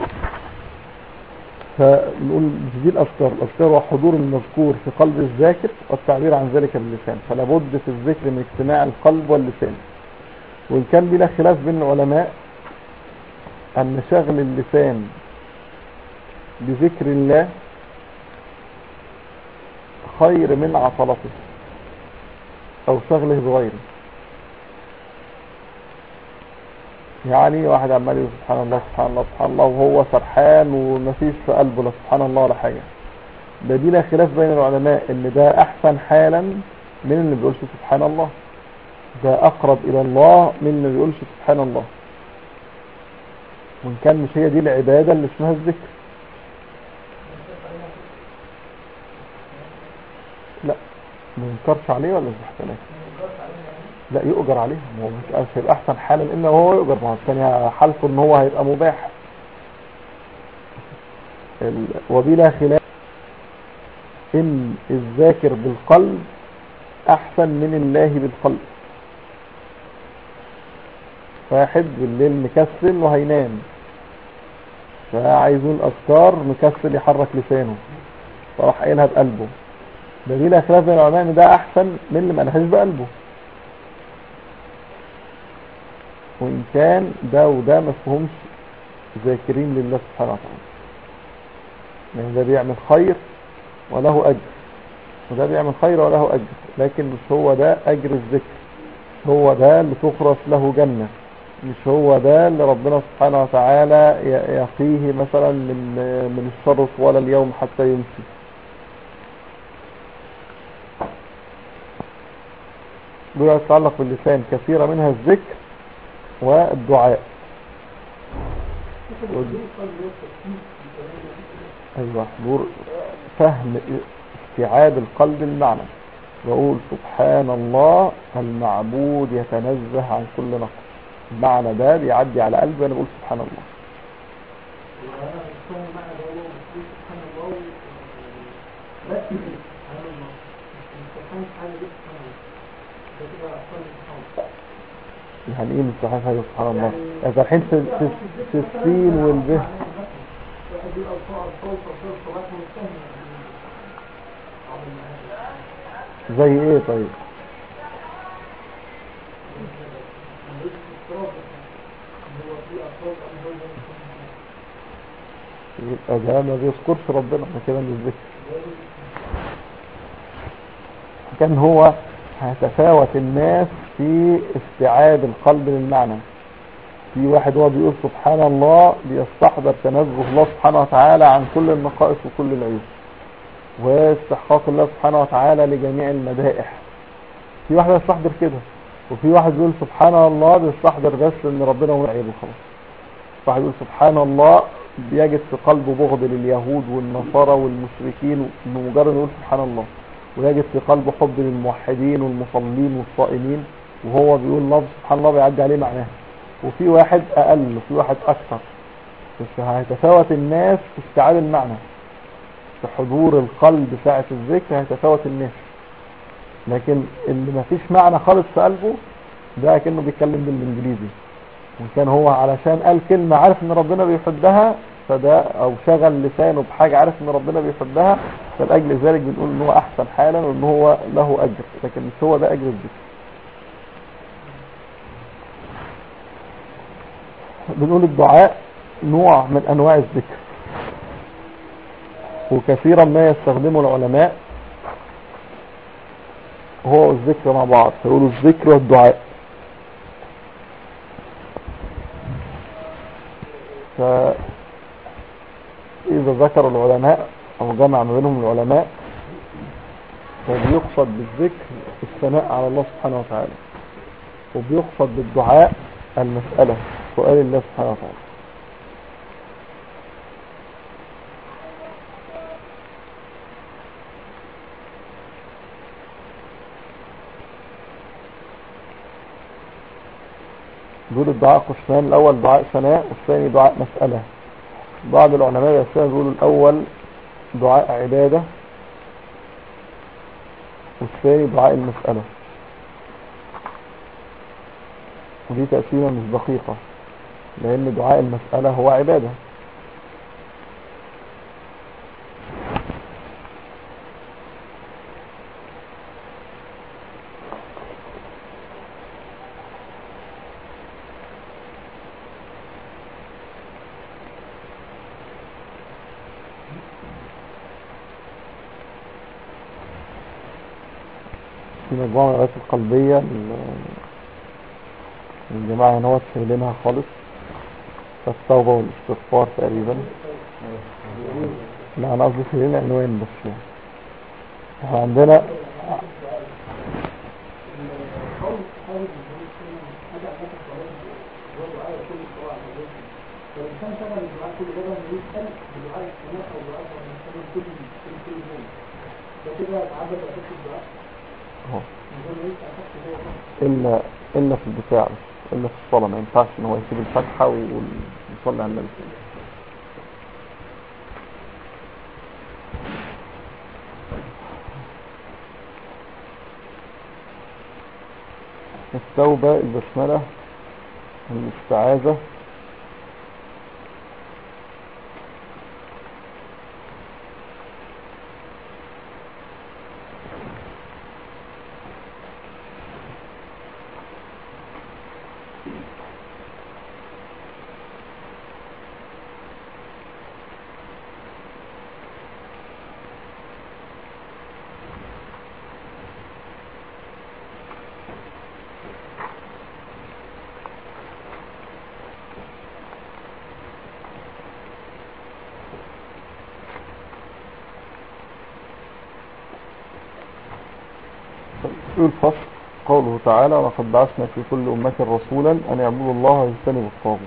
فنقول مش دي الأذكار الأذكار هو حضور المذكور في قلب الذاكر والتعبير عن ذلك باللسان فلا بد في الذكر من اجتماع القلب واللسان وإن كان بلا خلاف بين العلماء أن شغل اللسان بذكر الله خير من عطلته أو شغله بغيره يعني واحد عمال يقول سبحان الله سبحان الله سبحان الله وهو سرحان ومفيش في قلبه لا سبحان الله ولا حاجة ده دي لا خلاف بين العلماء ان ده احسن حالا من اللي بيقولش سبحان الله ده اقرب الى الله من اللي بيقولش سبحان الله وان كان مش هي دي العبادة اللي اسمها الذكر لا ما ينكرش عليه ولا مش عليه لا يؤجر عليه ما هو مش مش هيبقى احسن حالا ان هو يؤجر ما هو الثاني حالته ان هو هيبقى مباح ال... وبلا خلاف ان الذاكر بالقلب احسن من الله بالقلب واحد بالليل مكسل وهينام فعايزون اذكار مكسل يحرك لسانه فراح قايلها بقلبه ده بلا خلاف بين العلماء ان ده احسن من اللي ما قالهاش بقلبه وإن كان ده وده مفهومش ذاكرين لله سبحانه وتعالى يعني ده بيعمل خير وله أجر وده بيعمل خير وله أجر لكن مش هو ده أجر الذكر هو ده اللي تخرس له جنة مش هو ده اللي ربنا سبحانه وتعالى ي- يقيه مثلا من من الشر طوال اليوم حتى يمسي دول يتعلق باللسان كثيرة منها الذكر والدعاء ايوه حضور فهم استيعاب القلب المعنى بقول سبحان الله المعبود يتنزه عن كل نقص المعنى ده بيعدي على قلبي وانا بقول سبحان الله يعني ايه مستحيل حاجه سبحان الله يعني رايحين في في في السين والبه زي ايه طيب يبقى ده ما بيذكرش ربنا احنا كده مش ذكر كان هو هيتفاوت الناس في استيعاب القلب للمعنى في واحد هو بيقول سبحان الله بيستحضر تنزه الله سبحانه وتعالى عن كل النقائص وكل العيوب واستحقاق الله سبحانه وتعالى لجميع المدائح في واحد يستحضر كده وفي واحد بيقول سبحان الله بيستحضر بس ان ربنا هو العيب وخلاص واحد يقول سبحان الله بيجد في قلبه بغض لليهود والنصارى والمشركين انه مجرد يقول سبحان الله ويجد في قلبه حب للموحدين والمصلين والصائمين وهو بيقول لفظ سبحان الله بيعدي عليه معناه وفي واحد اقل وفي واحد اكثر بس هيتفاوت الناس في استيعاب المعنى في حضور القلب ساعة الذكر هيتفاوت الناس لكن اللي ما فيش معنى خالص في قلبه ده كأنه بيتكلم بالانجليزي وكان هو علشان قال كلمة عارف ان ربنا بيحبها فده او شغل لسانه بحاجة عارف ان ربنا بيحبها فلأجل ذلك بنقول ان هو احسن حالا وان هو له اجر لكن مش هو ده اجر الذكر بنقول الدعاء نوع من انواع الذكر وكثيرا ما يستخدمه العلماء هو والذكر مع بعض فيقولوا الذكر والدعاء فإذا ذكر العلماء أو جمع ما بينهم العلماء فبيقصد بالذكر الثناء على الله سبحانه وتعالى وبيقصد بالدعاء المسألة سؤال الله سبحانه وتعالى دول الدعاء قسمان الأول دعاء ثناء والثاني دعاء مسألة بعض العلماء يقولون بيقولوا الأول دعاء عبادة والثاني دعاء المسألة ودي تقسيمة مش دقيقة لأن دعاء المسألة هو عبادة في مجموعة من الآيات القلبية ال- الجماعة هنا هو شايلينها خالص فالتوبة والاستغفار تقريبا لا أنا قصدي شايلين عنوان بس يعني احنا عندنا اهو إلا إلا في الدفاع بس، إلا في الصلاة ما ينفعش إن هو يسيب الفتحة ويقول يصلي على النبي التوبة البسملة الاستعاذة يقول فصل قوله تعالى ولقد بعثنا في كل أمة رسولا أن يعبدوا الله ويجتنبوا الطاغوت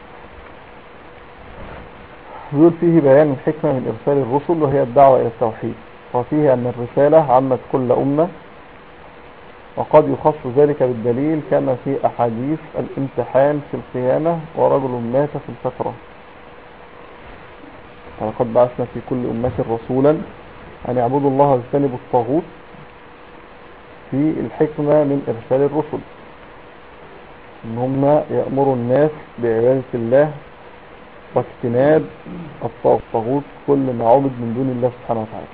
يقول فيه بيان الحكمة من إرسال الرسل وهي الدعوة إلى التوحيد وفيه أن الرسالة عمت كل أمة وقد يخص ذلك بالدليل كما في أحاديث الامتحان في القيامة ورجل مات في الفترة ولقد بعثنا في كل أمة رسولا أن يعبدوا الله واجتنبوا الطاغوت في الحكمة من إرسال الرسل إن هم يأمروا الناس بعبادة الله واجتناب الطاغوت كل ما عبد من دون الله سبحانه وتعالى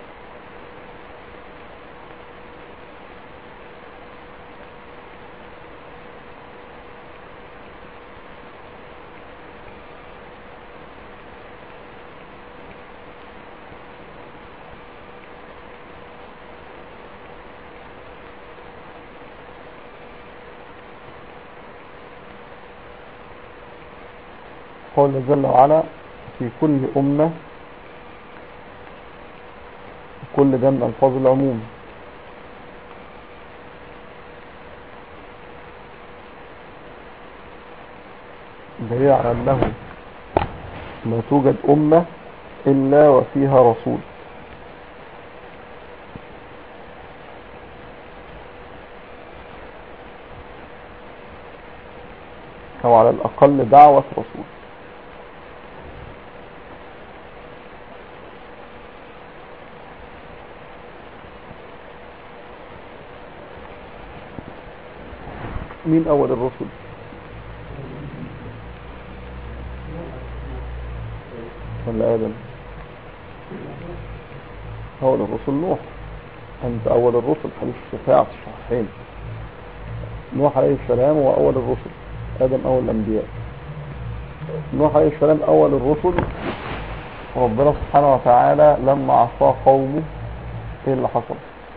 قال جل وعلا في كل أمة كل ده من ألفاظ العموم دليل على أنه ما توجد أمة إلا وفيها رسول أو على الأقل دعوة رسول مين أول الرسل ولا آدم أول الرسل نوح أنت أول الرسل حديث الشفاعة في الصحيحين نوح عليه السلام هو أول الرسل آدم أول الأنبياء نوح عليه السلام أول الرسل ربنا سبحانه وتعالى لما عصاه قومه ايه اللي حصل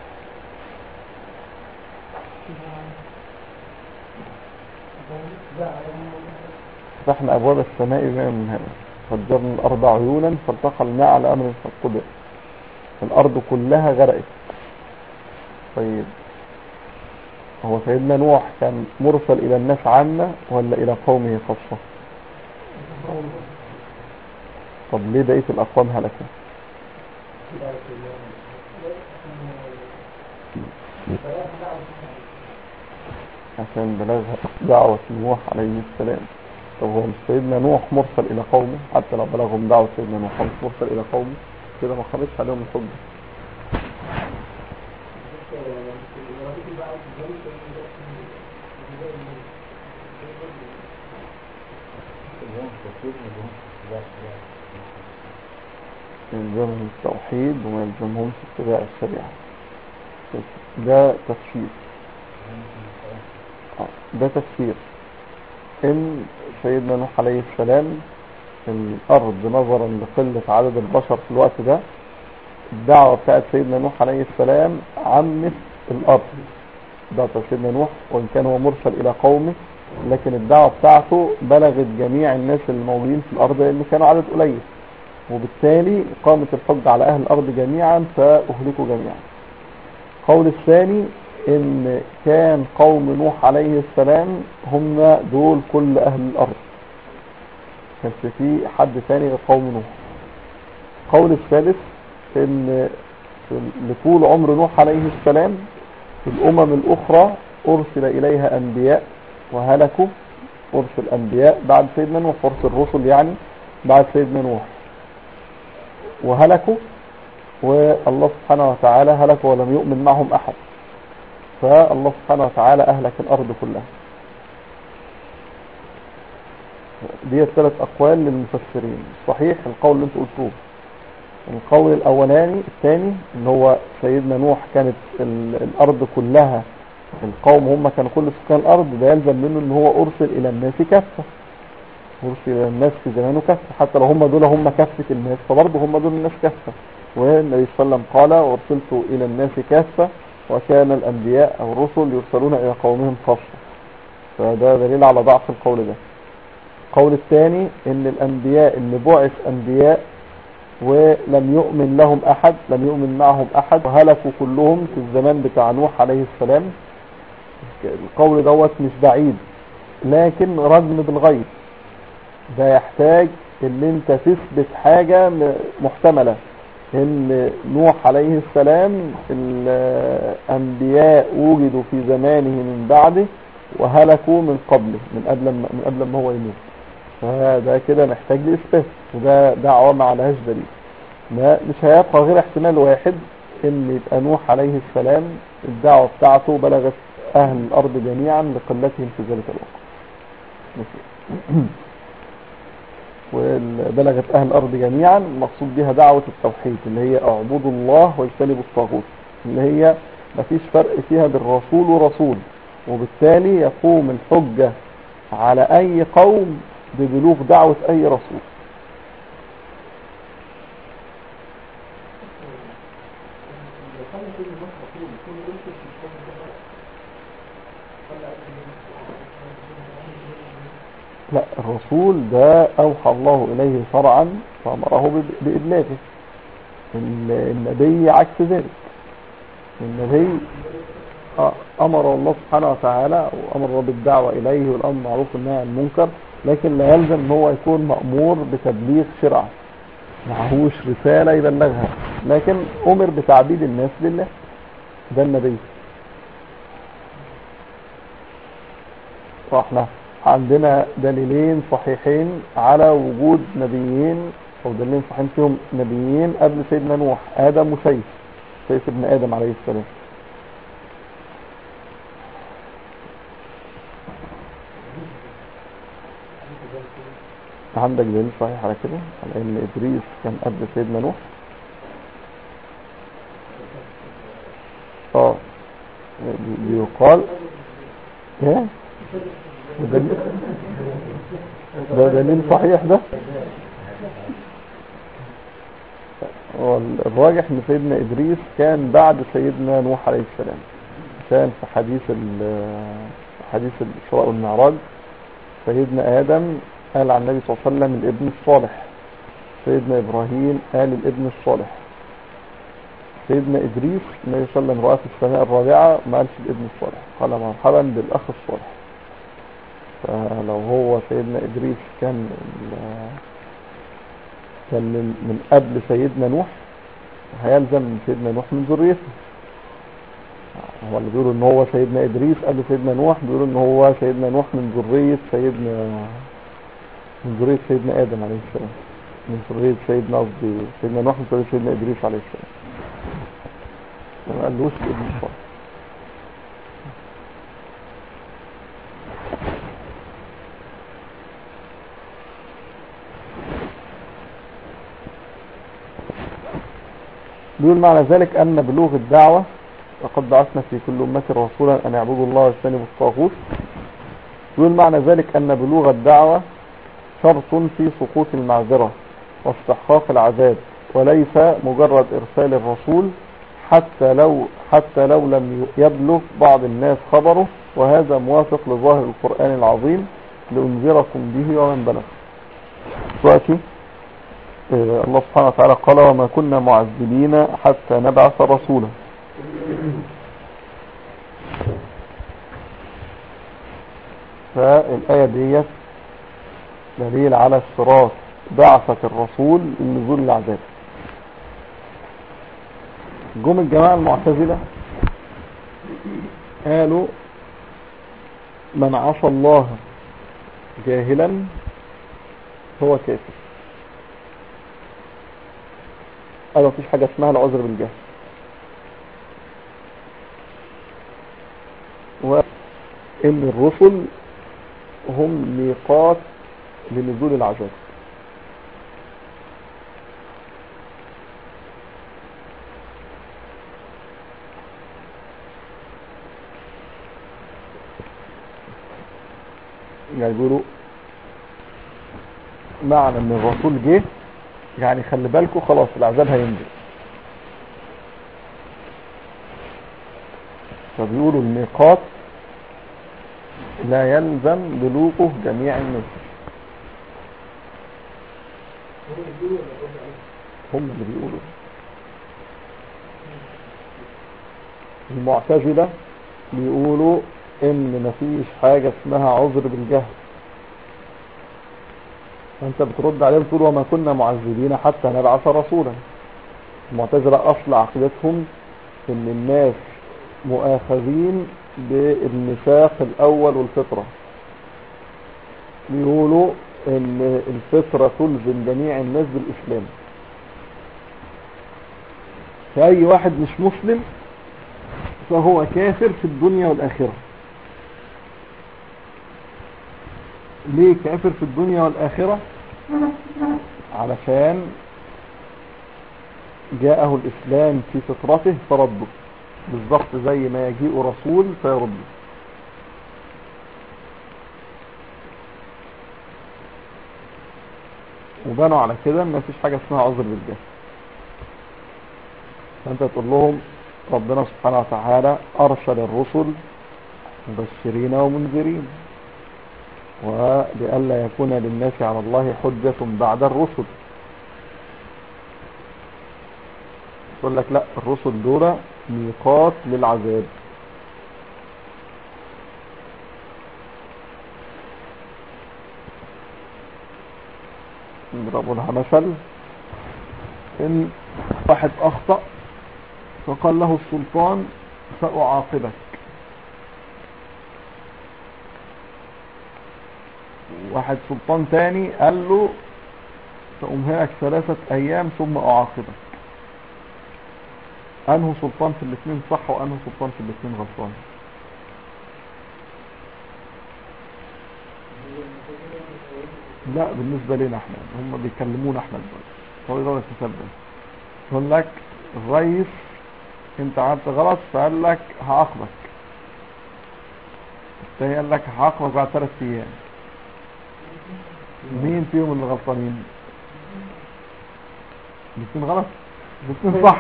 فتحنا أبواب السماء بما من هذا فجرنا الأرض عيونا فالتقى الماء على أمر قد قدر الأرض كلها غرقت طيب هو سيدنا نوح كان مرسل إلى الناس عامة ولا إلى قومه خاصة طب ليه بقية الأقوام هلكة عشان بلغ دعوة نوح عليه السلام طب هو مش سيدنا نوح مرسل إلى قومه حتى لو بلغهم دعوة سيدنا نوح مش مرسل إلى قومه كده ما خرجش عليهم الحجة يلزمهم التوحيد وما يلزمهمش اتباع الشريعة ده تفسير آه، ده تفسير ان سيدنا نوح عليه السلام الارض نظرا لقلة عدد البشر في الوقت ده الدعوة بتاعت سيدنا نوح عليه السلام عمت الارض دعوة سيدنا نوح وان كان هو مرسل الى قومه لكن الدعوة بتاعته بلغت جميع الناس الموجودين في الارض لان كانوا عدد قليل وبالتالي قامت الحج على اهل الارض جميعا فاهلكوا جميعا القول الثاني ان كان قوم نوح عليه السلام هم دول كل اهل الارض كانش في حد ثاني غير قوم نوح القول الثالث ان لطول عمر نوح عليه السلام في الامم الاخرى ارسل اليها انبياء وهلكوا ارسل انبياء بعد سيدنا نوح ارسل رسل يعني بعد سيدنا نوح وهلكوا والله سبحانه وتعالى هلك ولم يؤمن معهم احد فالله سبحانه وتعالى أهلك الأرض كلها دي الثلاث أقوال للمفسرين صحيح القول اللي انتوا قلتوه القول الأولاني الثاني اللي هو سيدنا نوح كانت ال- الأرض كلها القوم هم كانوا كل سكان الأرض ده يلزم منه ان هو أرسل إلى الناس كافة أرسل إلى الناس في زمانه كافة حتى لو هم دول هم كافة الناس فبرضه هم دول الناس كافة والنبي صلى الله عليه وسلم قال وارسلت إلى الناس كافة وكان الأنبياء أو الرسل يرسلون إلى قومهم خاصة فده دليل على ضعف القول ده القول الثاني ان الأنبياء اللي بعث أنبياء ولم يؤمن لهم أحد لم يؤمن معهم أحد وهلكوا كلهم في الزمان بتاع نوح عليه السلام القول دوت مش بعيد لكن رجم بالغيب ده يحتاج ان انت تثبت حاجة م- محتملة ان نوح عليه السلام الانبياء وجدوا في زمانه من بعده وهلكوا من قبله من قبل ما من قبل ما هو يموت فده كده محتاج لاثبات وده دعوه ما عليهاش دليل ما مش هيبقى غير احتمال واحد ان يبقى نوح عليه السلام الدعوه بتاعته بلغت اهل الارض جميعا لقلتهم في ذلك الوقت ماشي. وبلغت اهل الارض جميعا المقصود بها دعوه التوحيد اللي هي اعبدوا الله واجتنبوا الطاغوت اللي هي مفيش فرق فيها بين رسول ورسول وبالتالي يقوم الحجة على أي قوم ببلوغ دعوة أي رسول لا الرسول ده أوحى الله إليه شرعا فأمره ب- بإبلاغه ال- النبي عكس ذلك النبي آه، أمر الله سبحانه وتعالى أو أمر بالدعوة إليه والأمر معروف والنهي عن المنكر لكن لا يلزم ان هو يكون مأمور بتبليغ شرعة معهوش رسالة يبلغها لكن أمر بتعبيد الناس لله ده النبي فاحنا عندنا دليلين صحيحين على وجود نبيين او دليلين صحيحين فيهم نبيين قبل سيدنا نوح ادم وشيث شيث ابن ادم عليه السلام عندك دليل صحيح على كده على ان ادريس كان قبل سيدنا نوح اه بيقال ايه ده دليل ده دليل صحيح ده هو الراجح ان سيدنا ادريس كان بعد سيدنا نوح عليه السلام كان في حديث ال- حديث الاسراء والمعراج سيدنا ادم قال عن النبي صلى الله عليه وسلم الابن الصالح سيدنا ابراهيم قال الابن الصالح سيدنا ادريس النبي صلى الله عليه وسلم رأى في السماء الرابعة ما قالش الابن الصالح قال مرحبا بالاخ الصالح فلو هو سيدنا ادريس كان ال- كان من, من قبل سيدنا نوح هيلزم من سيدنا نوح من ذريته هو اللي بيقولوا ان هو سيدنا ادريس قبل سيدنا نوح بيقولوا ان هو سيدنا نوح من ذرية سيدنا من ذرية سيدنا ادم عليه السلام من ذرية سيدنا قصدي سيدنا نوح من ذرية سيدنا ادريس عليه السلام ما قالوش ابن الصالح بيقول معنى ذلك أن بلوغ الدعوة وقد بعثنا في كل أمة رسولا أن يعبدوا الله واجتنبوا الطاغوت بيقول معنى ذلك أن بلوغ الدعوة شرط في سقوط المعذرة واستحقاق العذاب وليس مجرد إرسال الرسول حتى لو حتى لو لم يبلغ بعض الناس خبره وهذا موافق لظاهر القرآن العظيم لأنذركم به ومن بلغ دلوقتي آه، الله سبحانه وتعالى قال وما كنا معذبين حتى نبعث رسولا فالآية ديت دليل على اشتراط بعثة الرسول لنزول العذاب جم الجماعة المعتزلة قالوا من عصى الله جاهلا هو كافر قالوا مفيش حاجة اسمها العذر بالجهل وإن الرسل هم ميقات لنزول العذاب يعني بيقولوا معنى ان الرسول جه يعني خلي بالكم خلاص العذاب هينزل فبيقولوا الميقات لا يلزم بلوغه جميع الناس هم اللي بيقولوا المعتزلة بيقولوا ان مفيش حاجة اسمها عذر بالجهل فانت بترد عليهم تقول وما كنا معذبين حتى نبعث رسولا المعتزلة اصل عقيدتهم ان الناس مؤاخذين بالنفاق الاول والفطرة بيقولوا ان الفطرة تلزم جميع الناس بالاسلام فاي واحد مش مسلم فهو كافر في الدنيا والاخرة ليه كافر في الدنيا والاخرة علشان جاءه الاسلام في فطرته فرده بالضبط زي ما يجيء رسول فيرده وبنوا على كده ما فيش حاجة اسمها عذر بالجهل فانت تقول لهم ربنا سبحانه وتعالى ارسل الرسل مبشرين ومنذرين ولئلا يكون للناس على الله حجة بعد الرسل يقول لك لا الرسل دول ميقات للعذاب نضرب لها مثل ان واحد اخطأ فقال له السلطان سأعاقبك واحد سلطان تاني قال له سأمهلك ثلاثة أيام ثم أعاقبك أنه سلطان في الاثنين صح وأنه سلطان في الاثنين غلطان لا بالنسبة لنا احنا هم بيكلمونا احنا دلوقتي هو يقدر يتسبب يقول لك الرئيس انت عملت غلط فقال لك هعاقبك الثاني قال لك هعاقبك بعد ثلاث ايام مين فيهم اللي غلطانين الاثنين غلط الاثنين صح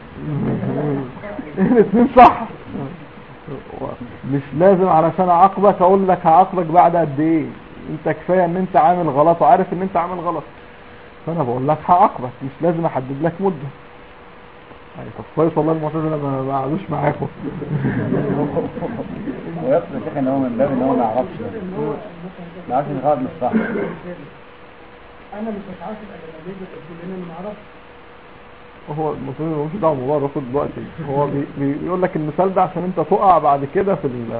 الاثنين صح مش لازم علشان اعاقبك اقول لك هعاقبك بعد قد ايه انت كفايه ان انت عامل غلط وعارف ان انت عامل غلط فانا بقول لك هعاقبك مش لازم احدد لك مده يعني طب كويس والله المعتزله ما ما قعدوش معاكم ويقصد الشيخ ان هو من باب ان هو ما يعرفش ما يعرفش ان غلط مش صح انا مش متعاطف الاجنبيه بتقول لنا ما اعرفش هو المسلمين مش دعوه بالموضوع ده خد دلوقتي هو بي بيقول لك المثال ده عشان انت تقع بعد كده في ال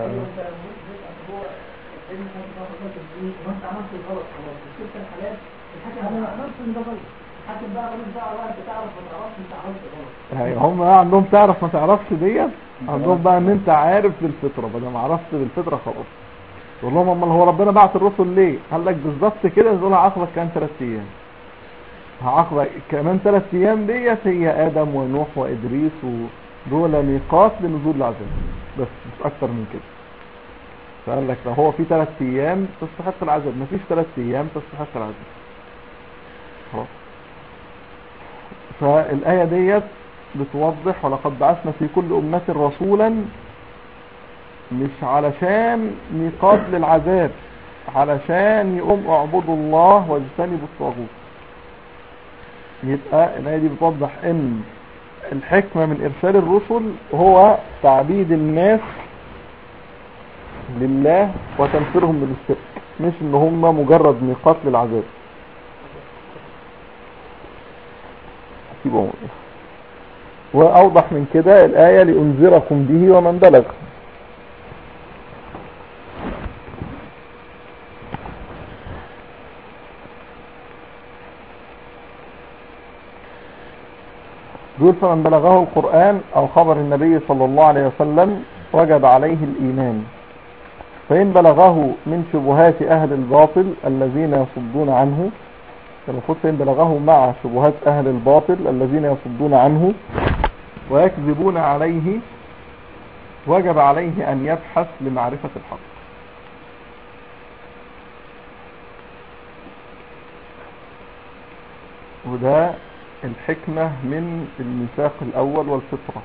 وانت عملت الغلط خلاص شفت الحالات الحاكم انا عرفت ان ده غلط الحاكم بقى مالوش دعوه بقى انت تعرف ما تعرفش انت عملت غلط يعني هم عندهم تعرف ما تعرفش ديت عندهم بقى ان انت عارف بالفطره بدل ما عرفت بالفطره خلاص تقول لهم امال هو ربنا بعت الرسل ليه قال لك بالظبط كده دول هعاقبك كمان ثلاث ايام هعاقبك كمان ثلاث ايام ديت هي ادم ونوح وادريس ودول ميقات لنزول العذاب بس مش اكتر من كده فقال لك لو هو في ثلاث ايام تستحق العذاب مفيش ثلاث ايام تستحق العذاب خلاص فالآية ديت بتوضح ولقد بعثنا في كل أمة رسولا مش علشان ميقات للعذاب علشان يقوم اعبدوا الله واجتنبوا الطاغوت يبقى الآية دي بتوضح ان الحكمة من إرسال الرسل هو تعبيد الناس لله وتنفيرهم من الشرك مش ان هم مجرد ميقات للعذاب سيبهم وأوضح من كده الآية لأنذركم به ومن بلغ دول فمن بلغه القرآن أو خبر النبي صلى الله عليه وسلم وجب عليه الإيمان فإن بلغه من شبهات أهل الباطل الذين يصدون عنه المفروض فإن بلغه مع شبهات أهل الباطل الذين يصدون عنه ويكذبون عليه وجب عليه أن يبحث لمعرفة الحق وده الحكمة من الميثاق الأول والفطرة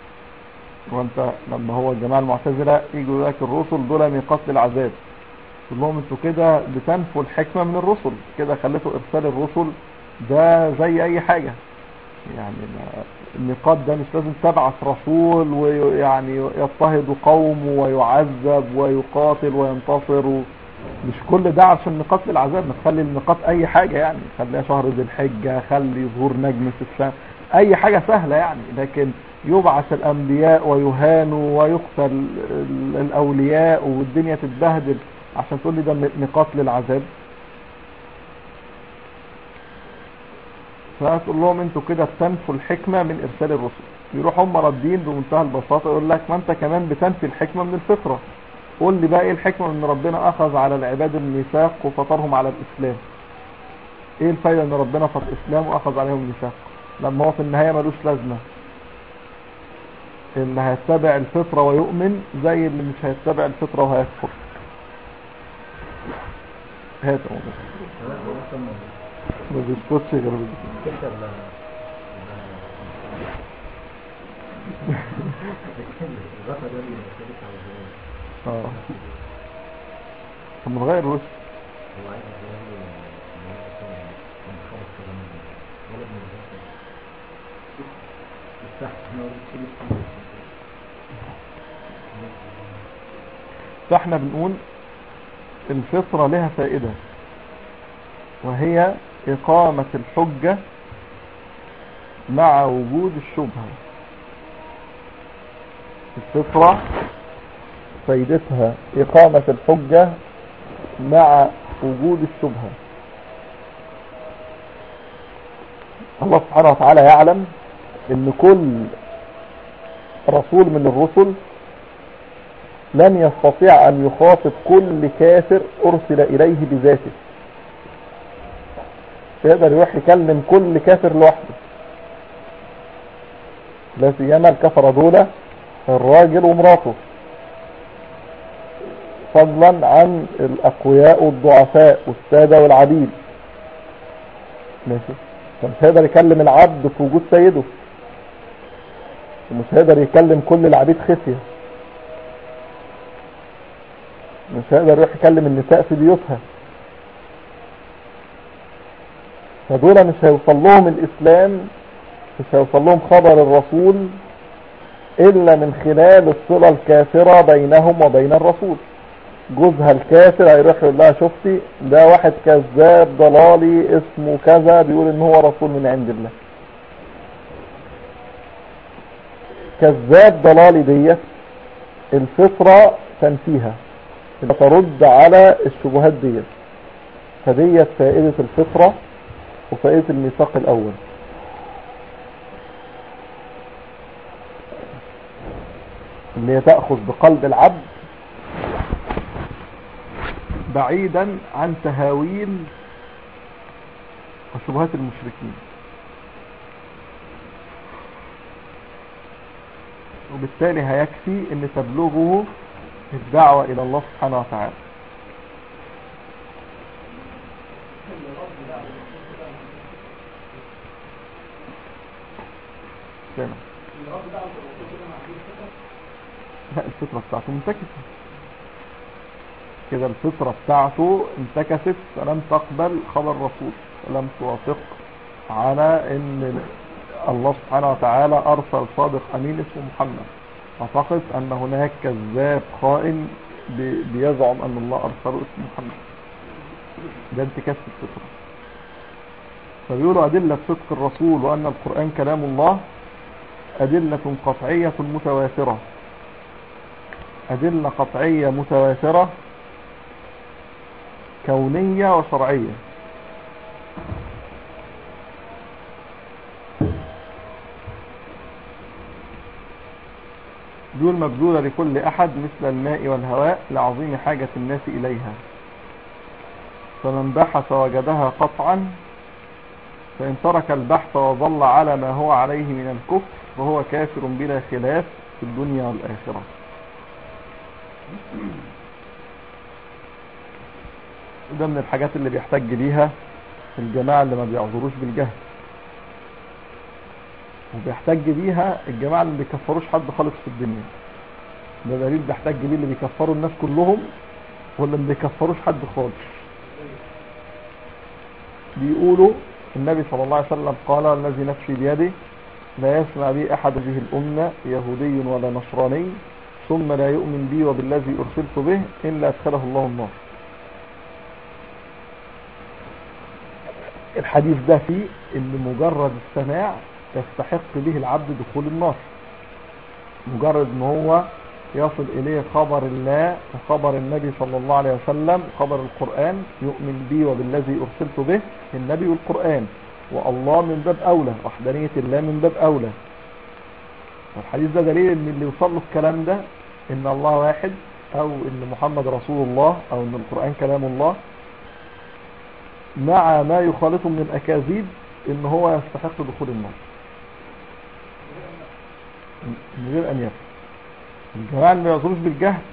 وانت لما هو الجماعة المعتزلة يجوا لك الرسل دول ميقات للعذاب تقول لهم انتوا كده بتنفوا الحكمة من الرسل كده خليتوا ارسال الرسل ده زي اي حاجة يعني ما- النقاط ده مش لازم تبعث رسول ويعني يضطهد قوم ويعذب ويقاتل وينتصر و... مش كل ده عشان نقاط للعذاب نخلي النقاط اي حاجة يعني خليها شهر ذي الحجة خلي ظهور نجم في السماء اي حاجة سهلة يعني لكن يبعث الانبياء ويهانوا ويقتل ال- الاولياء والدنيا تتبهدل عشان تقول لي ده نقاط للعذاب فتقول لهم انتوا كده بتنفوا الحكمة من ارسال الرسل يروحوا هم ردين بمنتهى البساطة يقول لك ما انت كمان بتنفي الحكمة من الفطرة قول لي بقى ايه الحكمة ان ربنا اخذ على العباد الميثاق وفطرهم على الاسلام ايه الفايدة ان ربنا فطر اسلام واخذ عليهم الميثاق لما هو في النهاية ملوش لازمة اللي هيتبع الفطرة ويؤمن زي اللي مش هيتبع الفطرة وهيكفر هات يا مولانا. ما بيسكتش غير بال- اه طب ما نغير الوش فاحنا بنقول الفطرة لها فائدة وهي إقامة الحجة مع وجود الشبهة الفطرة فايدتها إقامة الحجة مع وجود الشبهة الله سبحانه وتعالى يعلم ان كل رسول من الرسل لن يستطيع ان يخاطب كل كافر ارسل اليه بذاته يقدر يروح يكلم كل كافر لوحده لا سيما الكفرة دول الراجل ومراته فضلا عن الاقوياء والضعفاء والسادة والعبيد ماشي فمش هيقدر يكلم العبد في وجود سيده ومش هيقدر يكلم كل العبيد خفية مش هيقدر يروح يكلم النساء في بيوتها فدول مش هيوصل لهم الاسلام مش هيوصل لهم خبر الرسول الا من خلال الصلة الكافرة بينهم وبين الرسول جوزها الكافر هيروح يقول لها شفتي ده واحد كذاب ضلالي اسمه كذا بيقول ان هو رسول من عند الله كذاب ضلالي ديت الفطرة تنفيها ترد على الشبهات ديت فديت فائدة الفطرة وفائدة الميثاق الاول ان هي تأخذ بقلب العبد بعيدا عن تهاويل وشبهات المشركين وبالتالي هيكفي ان تبلغه الدعوة الى الله سبحانه وتعالى سامع لا الفطرة بتاعته منتكسة كده الفطرة بتاعته انتكست فلم تقبل خبر الرسول ولم توافق على ان الله سبحانه وتعالى ارسل صادق امين اسمه محمد اعتقد ان هناك كذاب خائن بي- بيزعم ان الله ارسله اسمه محمد ده انتكاس الفطرة فبيقولوا ادلة صدق الرسول وان القرآن كلام الله ادلة قطعية متواترة ادلة قطعية متواترة كونية وشرعية دول مبذولة لكل أحد مثل الماء والهواء لعظيم حاجة الناس إليها فمن بحث وجدها قطعا فإن ترك البحث وظل على ما هو عليه من الكفر فهو كافر بلا خلاف في الدنيا والآخرة ده من الحاجات اللي بيحتاج ليها الجماعة اللي ما بيعذروش بالجهل وبيحتاج بيها الجماعة اللي ما بيكفروش حد خالص في الدنيا ده دليل بيحتاج بيه اللي بيكفروا الناس كلهم ولا ما بيكفروش حد خالص بيقولوا النبي صلى الله عليه وسلم قال الذي نفسي بيده لا يسمع بي أحد به الأمة يهودي ولا نصراني ثم لا يؤمن بي وبالذي أرسلت به إلا أدخله الله النار الحديث ده فيه ان مجرد السماع يستحق به العبد دخول النار مجرد ان هو يصل اليه خبر الله وخبر النبي صلى الله عليه وسلم خبر القرآن يؤمن بي وبالذي ارسلت به النبي والقرآن والله من باب اولى وحدانية الله من باب اولى والحديث ده دليل ان اللي يوصل له الكلام ده ان الله واحد او ان محمد رسول الله او ان القرآن كلام الله مع ما يخالطه من الاكاذيب ان هو يستحق دخول النار من غير ان يفعل الجماعة اللي ما يعذروش بالجهل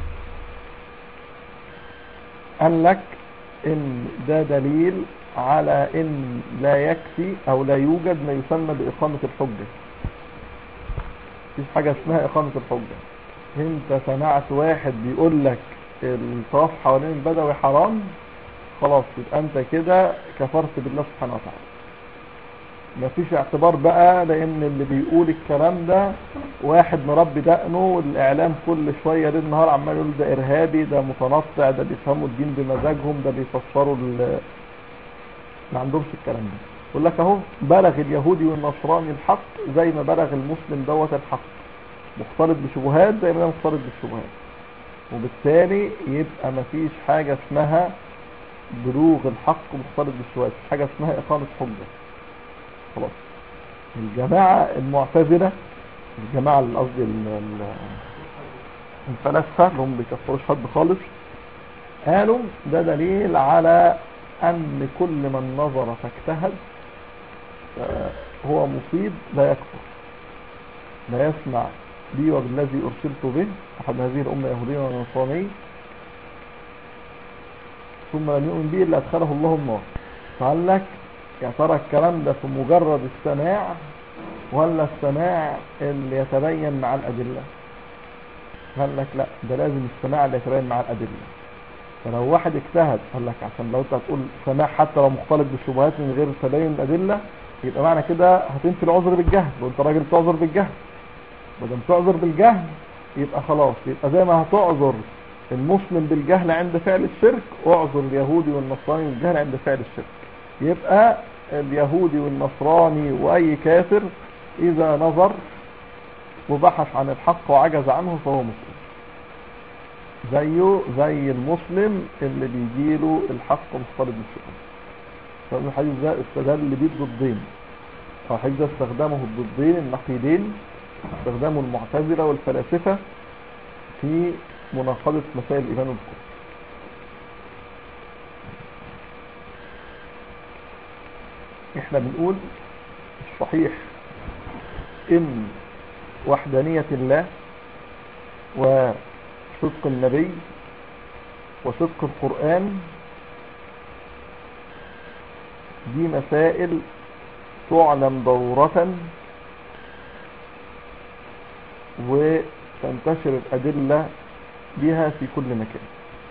قال لك ان ده دليل على ان لا يكفي او لا يوجد ما يسمى باقامة الحجة مفيش حاجة اسمها اقامة الحجة انت سمعت واحد بيقول لك الطواف حوالين البدوي حرام خلاص يبقى انت كده كفرت بالله سبحانه وتعالى مفيش اعتبار بقى لان اللي بيقول الكلام ده واحد مربي دقنه والاعلام كل شويه ليل نهار عمال يقول ده ارهابي ده متنطع ده بيفهموا الدين بمزاجهم ده بيفسروا ال- ما عندهمش الكلام ده يقول لك اهو بلغ اليهودي والنصراني الحق زي ما بلغ المسلم دوت الحق مختلط بشبهات زي ما ده مختلط بالشبهات وبالتالي يبقى مفيش حاجه اسمها بلوغ الحق مختلط بالشبهات مفيش حاجه اسمها اقامه حجه خلاص الجماعة المعتزلة الجماعة اللي قصدي ال- ال- الفلاسفة اللي هم بيكفروش حد خالص قالوا ده دليل على ان كل من نظر فاجتهد آه، هو مصيب لا يكفر لا يسمع بي وبالذي ارسلت به احد هذه الامة يهودية ونصراني ثم لم يؤمن به الا ادخله الله النار فقال لك يا ترى الكلام ده في مجرد السماع ولا السماع اللي يتبين مع الأدلة قال لك لا ده لازم السماع اللي يتبين مع الأدلة فلو واحد اجتهد قال لك عشان لو انت هتقول سماع حتى لو مختلط بالشبهات من غير تبين الأدلة يبقى معنى كده هتنفي العذر بالجهل وانت راجل تعذر بالجهل بدل تعذر بالجهل يبقى خلاص يبقى زي ما هتعذر المسلم بالجهل عند فعل الشرك اعذر اليهودي والنصراني بالجهل عند فعل الشرك يبقى اليهودي والنصراني واي كافر اذا نظر وبحث عن الحق وعجز عنه فهو مسلم زيه زي المسلم اللي بيجيله الحق مختلط بالشبهه فابن الحديث ده استدل بيه الضدين او الحديث ده استخدمه الضدين النقيضين استخدمه المعتزله والفلاسفه في مناقضه مسائل الايمان والكفر احنا بنقول الصحيح ان وحدانية الله وصدق النبي وصدق القرآن دي مسائل تعلم ضرورة وتنتشر الأدلة بها في كل مكان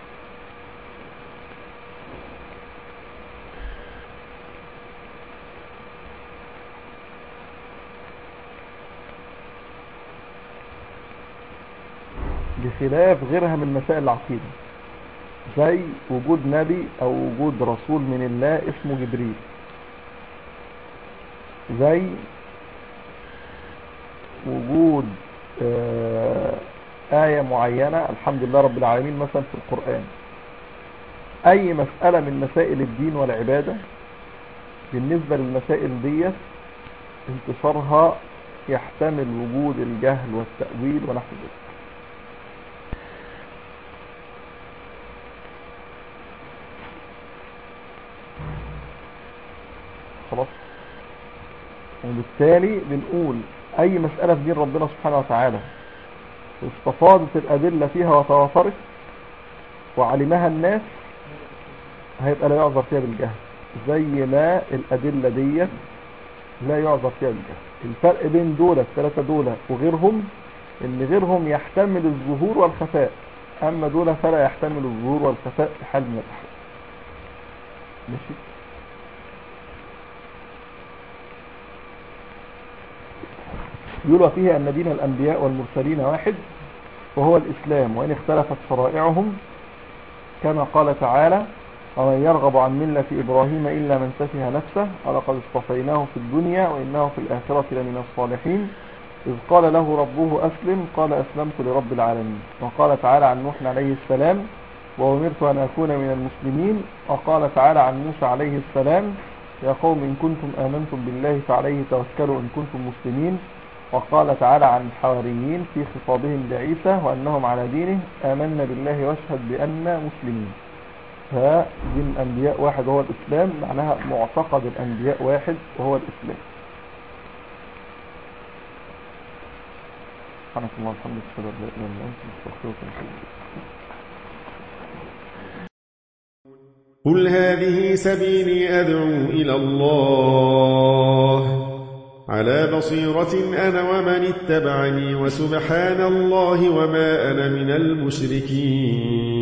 بخلاف غيرها من مسائل العقيدة زي وجود نبي او وجود رسول من الله اسمه جبريل زي وجود آه آية معينة الحمد لله رب العالمين مثلا في القرآن أي مسألة من مسائل الدين والعبادة بالنسبة للمسائل ديت انتشارها يحتمل وجود الجهل والتأويل ونحو ذلك خلاص وبالتالي بنقول اي مسألة في دين ربنا سبحانه وتعالى استفاضت الادلة فيها وتوافرت وعلمها الناس هيبقى لا يعذر فيها بالجهل زي ما الادلة ديت لا يعذر فيها بالجهل الفرق بين دولة الثلاثة دولة وغيرهم ان غيرهم يحتمل الظهور والخفاء أما دول فلا يحتمل الظهور والخفاء في حال من الأحوال ماشي يقول فيه أن دين الأنبياء والمرسلين واحد وهو الإسلام وإن اختلفت شرائعهم كما قال تعالى ومن يرغب عن ملة إبراهيم إلا من سفه نفسه ولقد اصطفيناه في الدنيا وإنه في الآخرة لمن الصالحين إذ قال له ربه أسلم قال أسلمت لرب العالمين وقال تعالى عن نوح عليه السلام وأمرت أن أكون من المسلمين وقال تعالى عن موسى عليه السلام يا قوم إن كنتم آمنتم بالله فعليه توكلوا إن كنتم مسلمين وقال تعالى عن الحواريين في خطابهم لعيسى وأنهم على دينه آمنا بالله واشهد بأننا مسلمين فدين الأنبياء واحد وهو الإسلام معناها معتقد الأنبياء واحد وهو الإسلام سبحانك اللهم وبحمدك اشهد ان لا اله الا انت استغفرك واتوب اليك قل هذه سبيلي أدعو إلى الله على بصيرة أنا ومن اتبعني وسبحان الله وما أنا من المشركين